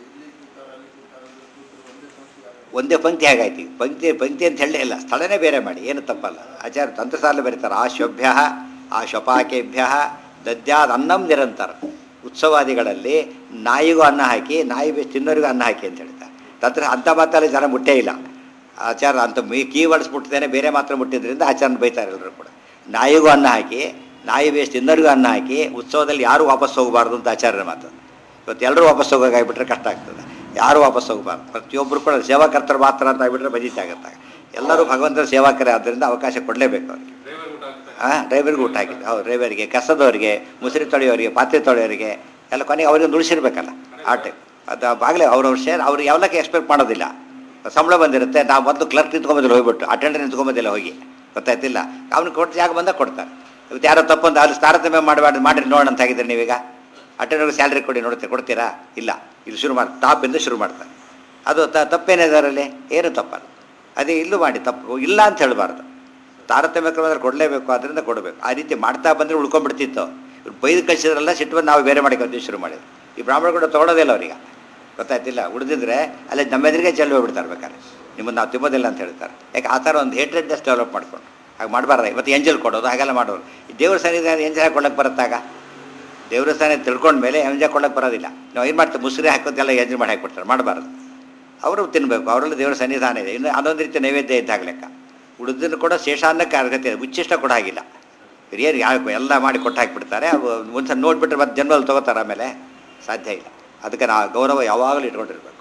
ಒಂದೇ ಪಂಕ್ತಿ ಹೇಗಾಯ್ತು ಈಗ ಪಂಕ್ತಿ ಪಂಕ್ತಿ ಅಂತ ಹೇಳಲೇ ಇಲ್ಲ ಸ್ಥಳನೇ ಬೇರೆ ಮಾಡಿ ಏನು ತಪ್ಪಲ್ಲ ಆಚಾರ ತಂತ್ರಸಾಲ ಬರೀತಾರೆ ಆ ಶಭ್ಯ ಆ ಶಪಾಕೇಭ್ಯ ದದ್ಯಾದ ಅನ್ನಂ ನಿರಂತರ ಉತ್ಸವಾದಿಗಳಲ್ಲಿ ನಾಯಿಗೂ ಅನ್ನ ಹಾಕಿ ನಾಯಿ ಬೇಸ್ ತಿನ್ನೋರಿಗೂ ಅನ್ನ ಹಾಕಿ ಅಂತ ಹೇಳ್ತಾರೆ ತಂತ್ರ ಅಂಥ ಮಾತಲ್ಲಿ ಜನ ಮುಟ್ಟೇ ಇಲ್ಲ ಆಚಾರ ಅಂತ ಮೀ ಕೀ ವರ್ಡ್ಸ್ ಮುಟ್ಟಿದ್ದೇನೆ ಬೇರೆ ಮಾತ್ರ ಮುಟ್ಟಿದ್ರಿಂದ ಆಚಾರ ಬೈತಾರೆ ಎಲ್ಲರೂ ಕೂಡ ನಾಯಿಗೂ ಅನ್ನ ಹಾಕಿ ನಾಯಿ ಬೇಸ್ ತಿನ್ನೋರಿಗೂ ಅನ್ನ ಹಾಕಿ ಉತ್ಸವದಲ್ಲಿ ಯಾರೂ ವಾಪಸ್ ಹೋಗಬಾರ್ದು ಅಂತ ಆಚಾರ್ಯರ ಮಾತು ಇವತ್ತು ಎಲ್ಲರೂ ವಾಪಸ್ ಹೋಗೋಕ್ಕಾಗ್ಬಿಟ್ರೆ ಕಷ್ಟ ಆಗ್ತದೆ ಯಾರೂ ವಾಪಸ್ ಹೋಗಬಾರ್ದು ಪ್ರತಿಯೊಬ್ಬರು ಕೂಡ ಸೇವಾಕರ್ತರು ಮಾತ್ರ ಅಂತ ಆಗ್ಬಿಟ್ರೆ ಬಜಿತೆ ಆಗುತ್ತೆ ಎಲ್ಲರೂ ಭಗವಂತನ ಸೇವಾಕರೇ ಆದ್ದರಿಂದ ಅವಕಾಶ ಕೊಡಲೇಬೇಕು ಅವ್ರಿಗೆ ಹಾಂ ಡ್ರೈವರ್ಗೆ ಊಟ ಹಾಕಿದ್ದು ಹೌದು ಡ್ರೈವರಿಗೆ ಕಸದವರಿಗೆ ಮುಸುರಿ ತೊಳೆಯೋರಿಗೆ ಪಾತ್ರೆ ತೊಳೆಯೋರಿಗೆ ಎಲ್ಲ ಕೊನೆಗೆ ಅವ್ರಿಗೆ ಉಳಿಸಿರ್ಬೇಕಲ್ಲ ಆ ಟೈಮ್ ಅದು ಬಾಗಲೇ ಅವ್ರವ್ರ ಶೇರ್ ಅವ್ರು ಯಾವಲಕ್ಕೆ ಎಕ್ಸ್ಪೆಕ್ಟ್ ಮಾಡೋದಿಲ್ಲ ಸಂಬಳ ಬಂದಿರುತ್ತೆ ನಾವು ಮೊದಲು ಕ್ಲರ್ಕ್ ನಿಂತ್ಕೊಂಬಂದಿಲ್ಲ ಹೋಗ್ಬಿಟ್ಟು ಅಟೆಂಡರ್ ನಿಂತ್ಕೊಂಬಂದಿಲ್ಲ ಹೋಗಿ ಗೊತ್ತಾಯ್ತಿಲ್ಲ ಅವ್ನಿಗೆ ಕೊಟ್ಟು ಜಾಗ ಬಂದಾಗ ಕೊಡ್ತಾರೆ ಇವತ್ತು ಯಾರೋ ತಪ್ಪಂತ ಅಲ್ಲಿ ತಾರತಮ್ಯ ಮಾಡಬಾರ್ದು ಮಾಡಿರಿ ನೋಡೋಣ ಅಂತ ಆಗಿದ್ದೀರಿ ನೀವೀಗ ಅಟೆಂಡರ್ಗೆ ಸ್ಯಾಲ್ರಿ ಕೊಡಿ ನೋಡ್ತೀರಿ ಕೊಡ್ತೀರಾ ಇಲ್ಲ ಇಲ್ಲಿ ಶುರು ಮಾಡಿ ಟಾಪಿಂದ ಶುರು ಮಾಡ್ತಾರೆ ಅದು ತ ತಪ್ಪೇನಿದೆ ಅದರಲ್ಲಿ ಏನು ತಪ್ಪಲ್ಲ ಅದೇ ಇಲ್ಲೂ ಮಾಡಿ ತಪ್ಪು ಇಲ್ಲ ಅಂತ ಹೇಳಬಾರ್ದು ತಾರತಮ್ಯ ಕ್ರಮದಲ್ಲಿ ಕೊಡಲೇಬೇಕು ಅದರಿಂದ ಕೊಡಬೇಕು ಆ ರೀತಿ ಮಾಡ್ತಾ ಬಂದರೆ ಉಳ್ಕೊಂಡ್ಬಿಡ್ತಿತ್ತು ಇವ್ರು ಬೈದು ಕಳಿಸಿದ್ರಲ್ಲ ಸಿಟ್ಟು ಬಂದು ನಾವು ಬೇರೆ ಮಾಡಿಕೊಂಡು ಶುರು ಮಾಡಿದ್ರು ಈ ಬ್ರಾಹ್ಮಣ ಕೂಡ ತೊಗೊಳೋದಿಲ್ಲ ಅವ್ರಿಗೆ ಗೊತ್ತಾಯ್ತಿಲ್ಲ ಉಳಿದಿದ್ರೆ ಅಲ್ಲೇ ನಮ್ಮ ಎದುರಿಗೆ ಚೆಲ್ಲಿ ಹೋಗ್ಬಿಡ್ತಾರೆ ಬೇಕಾದ್ರೆ ನಿಮ್ಮನ್ನು ನಾವು ತಿನ್ನೋದಿಲ್ಲ ಅಂತ ಹೇಳ್ತಾರೆ ಯಾಕೆ ಆ ಥರ ಒಂದು ಹೇಟ್ರೆಡ್ನೆಸ್ ಡೆವಲಪ್ ಮಾಡ್ಕೊಂಡು ಹಾಗೆ ಮಾಡಬಾರ್ದು ಇವತ್ತು ಎಂಜಲ್ ಕೊಡೋದು ಹಾಗೆಲ್ಲ ಮಾಡೋರು ಈ ದೇವ್ರ ಸನ್ನಿಧಾನ ಎಂಜಲ್ ಹಾಕೊಳಕ್ಕೆ ಬರುತ್ತಾಗ ದೇವ್ರ ಸ್ಥಾನ ತಿಳ್ಕೊಂಡ ಮೇಲೆ ಎಂಜಲ್ ಕೊಡಕ್ಕೆ ಬರೋದಿಲ್ಲ ನಾವು ಏನು ಮಾಡ್ತೀವಿ ಮುಸುರಿ ಹಾಕೋದೆಲ್ಲ ಎಂಜಲ್ ಮಾಡಿ ಹಾಕ್ಬಿಡ್ತಾರೆ ಮಾಡಬಾರ್ದು ಅವರು ತಿನ್ನಬೇಕು ಅವರಲ್ಲಿ ದೇವರ ಸನ್ನಿಧಾನ ಇದೆ ಇನ್ನು ಅದೊಂದು ರೀತಿ ನೈವೇದ್ಯ ಇದ್ದಾಗ ಲೆಕ್ಕ ಉಳಿದನ್ನು ಕೂಡ ಶೇಷಾನ್ನಕ್ಕೆ ಅರ್ಹತೆ ಇದೆ ಉಚ್ಚಿಷ್ಟ ಕೂಡ ಆಗಿಲ್ಲ ಏನು ಯಾವ ಎಲ್ಲ ಮಾಡಿ ಕೊಟ್ಟು ಹಾಕಿಬಿಡ್ತಾರೆ ಅವು ಒಂದ್ಸಲ ನೋಡಿಬಿಟ್ರೆ ಮತ್ತೆ ಜನ್ಮದಲ್ಲಿ ತೊಗೋತಾರೆ ಆಮೇಲೆ ಸಾಧ್ಯ ಇಲ್ಲ ಅದಕ್ಕೆ ನಾ ಗೌರವ ಯಾವಾಗಲೂ ಇಟ್ಕೊಂಡಿರ್ಬೇಕು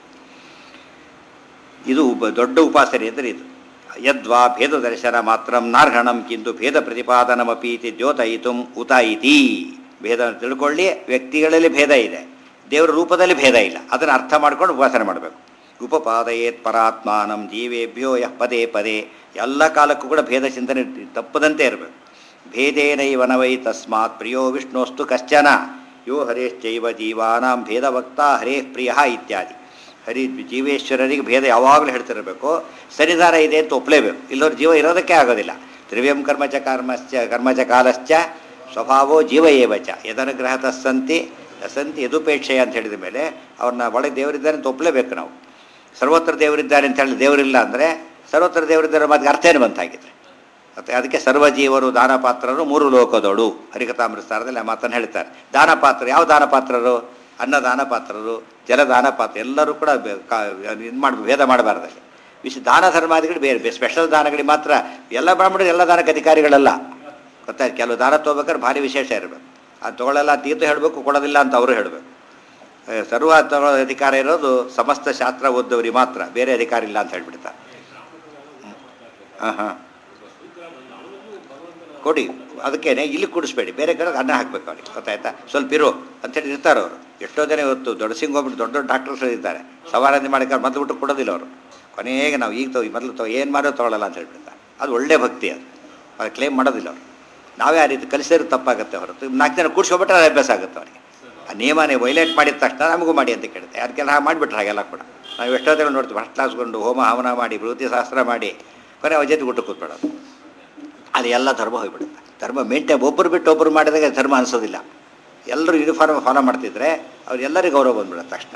ಇದು ಉಪ ದೊಡ್ಡ ಉಪಾಸನೆ ಅಂದರೆ ಇದು ಯದ್ವಾ ಭೇದ ದರ್ಶನ ಮಾತ್ರ ನಾರ್ಹಣಂ ಕಿಂತು ಭೇದ ಪ್ರತಿಪಾದನಮಪೀತಿ ದ್ಯೋತಯಿತು ಉತ ಇತಿ ಭೇದ ತಿಳ್ಕೊಳ್ಳಿ ವ್ಯಕ್ತಿಗಳಲ್ಲಿ ಭೇದ ಇದೆ ದೇವರ ರೂಪದಲ್ಲಿ ಭೇದ ಇಲ್ಲ ಅದನ್ನು ಅರ್ಥ ಮಾಡ್ಕೊಂಡು ಉಪಾಸನೆ ಮಾಡಬೇಕು ಉಪಪಾದಯೇತ್ ಪರಾತ್ಮಾನಂ ಜೀವೇಭ್ಯೋ ಯಃ ಪದೇ ಪದೇ ಎಲ್ಲ ಕಾಲಕ್ಕೂ ಕೂಡ ಭೇದ ಚಿಂತನೆ ತಪ್ಪದಂತೆ ಇರಬೇಕು ಭೇದೇನೈವನವೈ ತಸ್ಮಾತ್ ಪ್ರಿಯೋ ವಿಷ್ಣೋಸ್ತು ಕಶ್ಚನ ಯೋ ಹರೇಶ್ಚೈವ ಜೀವಾನಾಂ ಭೇದವಕ್ತ ಹರೇ ಪ್ರಿಯ ಇತ್ಯಾದಿ ಹರಿ ಜೀವೇಶ್ವರರಿಗೆ ಭೇದ ಯಾವಾಗಲೂ ಹೇಳ್ತಿರಬೇಕು ಸನ್ನಿಧಾನ ಇದೆ ಅಂತ ಒಪ್ಪಲೇಬೇಕು ಇಲ್ಲವ್ರ ಜೀವ ಇರೋದಕ್ಕೆ ಆಗೋದಿಲ್ಲ ತ್ರಿವ್ಯಂ ಕರ್ಮಚ ಕರ್ಮಶ್ಚ ಕರ್ಮಚ ಕಾಲಶ್ಚ ಸ್ವಭಾವೋ ಜೀವ ಏವಚ ಯದನುಗ್ರಹತ ಸಂತಿ ಸಂತಿ ಯದುಪೇಕ್ಷೆಯ ಅಂತ ಹೇಳಿದ ಮೇಲೆ ಅವ್ರನ್ನ ಒಳಗೆ ದೇವರಿದ್ದಾರೆ ಅಂತ ಒಪ್ಪಲೇಬೇಕು ನಾವು ಸರ್ವತ್ರ ದೇವರಿದ್ದಾರೆ ಅಂತ ಹೇಳಿ ದೇವರಿಲ್ಲ ಅಂದರೆ ಸರ್ವತ್ರ ದೇವರಿದ್ದಾರೆ ಮಾತಿಗೆ ಅರ್ಥ ಏನು ಬಂತಾಗಿದ್ರೆ ಮತ್ತೆ ಅದಕ್ಕೆ ಸರ್ವಜೀವರು ದಾನಪಾತ್ರರು ಮೂರು ಲೋಕದೋಡು ಹರಿಕಥಾಮೃತಸಾರದಲ್ಲಿ ಆ ಮಾತನ್ನು ಹೇಳ್ತಾರೆ ದಾನಪಾತ್ರ ಯಾವ ದಾನಪಾತ್ರರು ಅನ್ನದಾನ ಪಾತ್ರರು ಜಲದಾನ ಪಾತ್ರ ಎಲ್ಲರೂ ಕೂಡ ಇದು ಮಾಡಿ ಭೇದ ಮಾಡಬಾರ್ದಲ್ಲಿ ವಿಶ್ ದಾನ ಧರ್ಮಾದಿಗಳು ಬೇರೆ ಬೇರೆ ಸ್ಪೆಷಲ್ ದಾನಗಳಿಗೆ ಮಾತ್ರ ಎಲ್ಲ ಬ್ರಾಹ್ಮಣರು ಎಲ್ಲ ದಾನಕ್ಕೆ ಅಧಿಕಾರಿಗಳಲ್ಲ ಗೊತ್ತಾಯ್ತು ಕೆಲವು ದಾನ ತೊಗೋಬೇಕಾದ್ರೆ ಭಾರಿ ವಿಶೇಷ ಇರಬೇಕು ಅದು ತೊಗೊಳ್ಳಲ್ಲ ತೀರ್ಥ ಹೇಳಬೇಕು ಕೊಡೋದಿಲ್ಲ ಅಂತ ಅವರು ಹೇಳಬೇಕು ಸರ್ವ ತಗೊಳ್ಳೋ ಅಧಿಕಾರ ಇರೋದು ಸಮಸ್ತ ಶಾಸ್ತ್ರ ಓದ್ದವ್ರಿಗೆ ಮಾತ್ರ ಬೇರೆ ಅಧಿಕಾರ ಇಲ್ಲ ಅಂತ ಹೇಳ್ಬಿಡ್ತಾರೆ ಹಾಂ ಹಾಂ ಕೊಡಿ ಅದಕ್ಕೇನೆ ಇಲ್ಲಿ ಕೂಡಿಸ್ಬೇಡಿ ಬೇರೆ ಕಡೆ ಅನ್ನ ಹಾಕ್ಬೇಕು ಅವ್ರಿಗೆ ಗೊತ್ತಾಯ್ತಾ ಸ್ವಲ್ಪ ಇರು ಅಂತೇಳಿ ಇರ್ತಾರೆ ಅವರು ಎಷ್ಟೋ ಜನ ಇವತ್ತು ದೊಡ್ಡ ಸಿಂಗ್ ಹೋಗ್ಬಿಟ್ಟು ದೊಡ್ಡ ದೊಡ್ಡ ಡಾಕ್ಟರ್ಸ್ ಇದ್ದಾರೆ ಸವಾರನೆ ಮಾಡಿಕೊಂಡು ಮೊದಲು ಬಿಟ್ಟು ಕೊಡೋದಿಲ್ಲ ಅವರು ಕೊನೆಗೆ ನಾವು ಈಗ ತಗೋ ಮೊದಲು ತಗೋ ಏನು ಮಾಡೋ ತೊಗೊಳ್ಳಲ್ಲ ಅಂತ ಹೇಳ್ಬಿಡ್ತಾರೆ ಅದು ಒಳ್ಳೆ ಭಕ್ತಿ ಅದು ಅದು ಕ್ಲೇಮ್ ಮಾಡೋದಿಲ್ಲ ಅವರು ನಾವೇ ಆ ರೀತಿ ಕಲಿಸಿದ್ರೆ ತಪ್ಪಾಗುತ್ತೆ ಹೊರತು ನಾಲ್ಕು ಜನ ಕೂಡ್ಸ್ಕೊಬಿಟ್ರೆ ಅದು ಅಭ್ಯಾಸ ಆಗುತ್ತೆ ಅವರಿಗೆ ಆ ನಿಯಮನೇ ವೈಲೇಟ್ ಮಾಡಿದ ತಕ್ಷಣ ನಮಗೂ ಮಾಡಿ ಅಂತ ಕೇಳುತ್ತೆ ಯಾರಿಗೆಲ್ಲ ಹಾಗೆ ಮಾಡಿಬಿಟ್ರೆ ಹಾಗೆಲ್ಲ ಕೂಡ ನಾವು ಎಷ್ಟೋ ಜನ ನೋಡ್ತೀವಿ ಫಸ್ಟ್ ಕ್ಲಾಸ್ಕೊಂಡು ಹೋಮ ಹವನ ಮಾಡಿ ಬೃಹತಿ ಶಾಸ್ತ್ರ ಮಾಡಿ ಕೊನೆ ಅವ್ರ ಜೊತೆ ಊಟ ಕೂತ್ಬಿಡೋದು ಅಲ್ಲಿ ಎಲ್ಲ ಧರ್ಮ ಹೋಗಿಬಿಡುತ್ತೆ ಧರ್ಮ ಮೇಂಟೈನ್ ಒಬ್ಬರು ಬಿಟ್ಟು ಒಬ್ಬರು ಮಾಡಿದಾಗ ಧರ್ಮ ಅನಿಸೋದಿಲ್ಲ ಎಲ್ಲರೂ ಯೂನಿಫಾರ್ಮ್ ಫಾಲೋ ಮಾಡ್ತಿದ್ರೆ ಅವ್ರು ಎಲ್ಲರಿಗೂ ಗೌರವ ಬಂದ್ಬಿಡುತ್ತೆ ತಕ್ಷಣ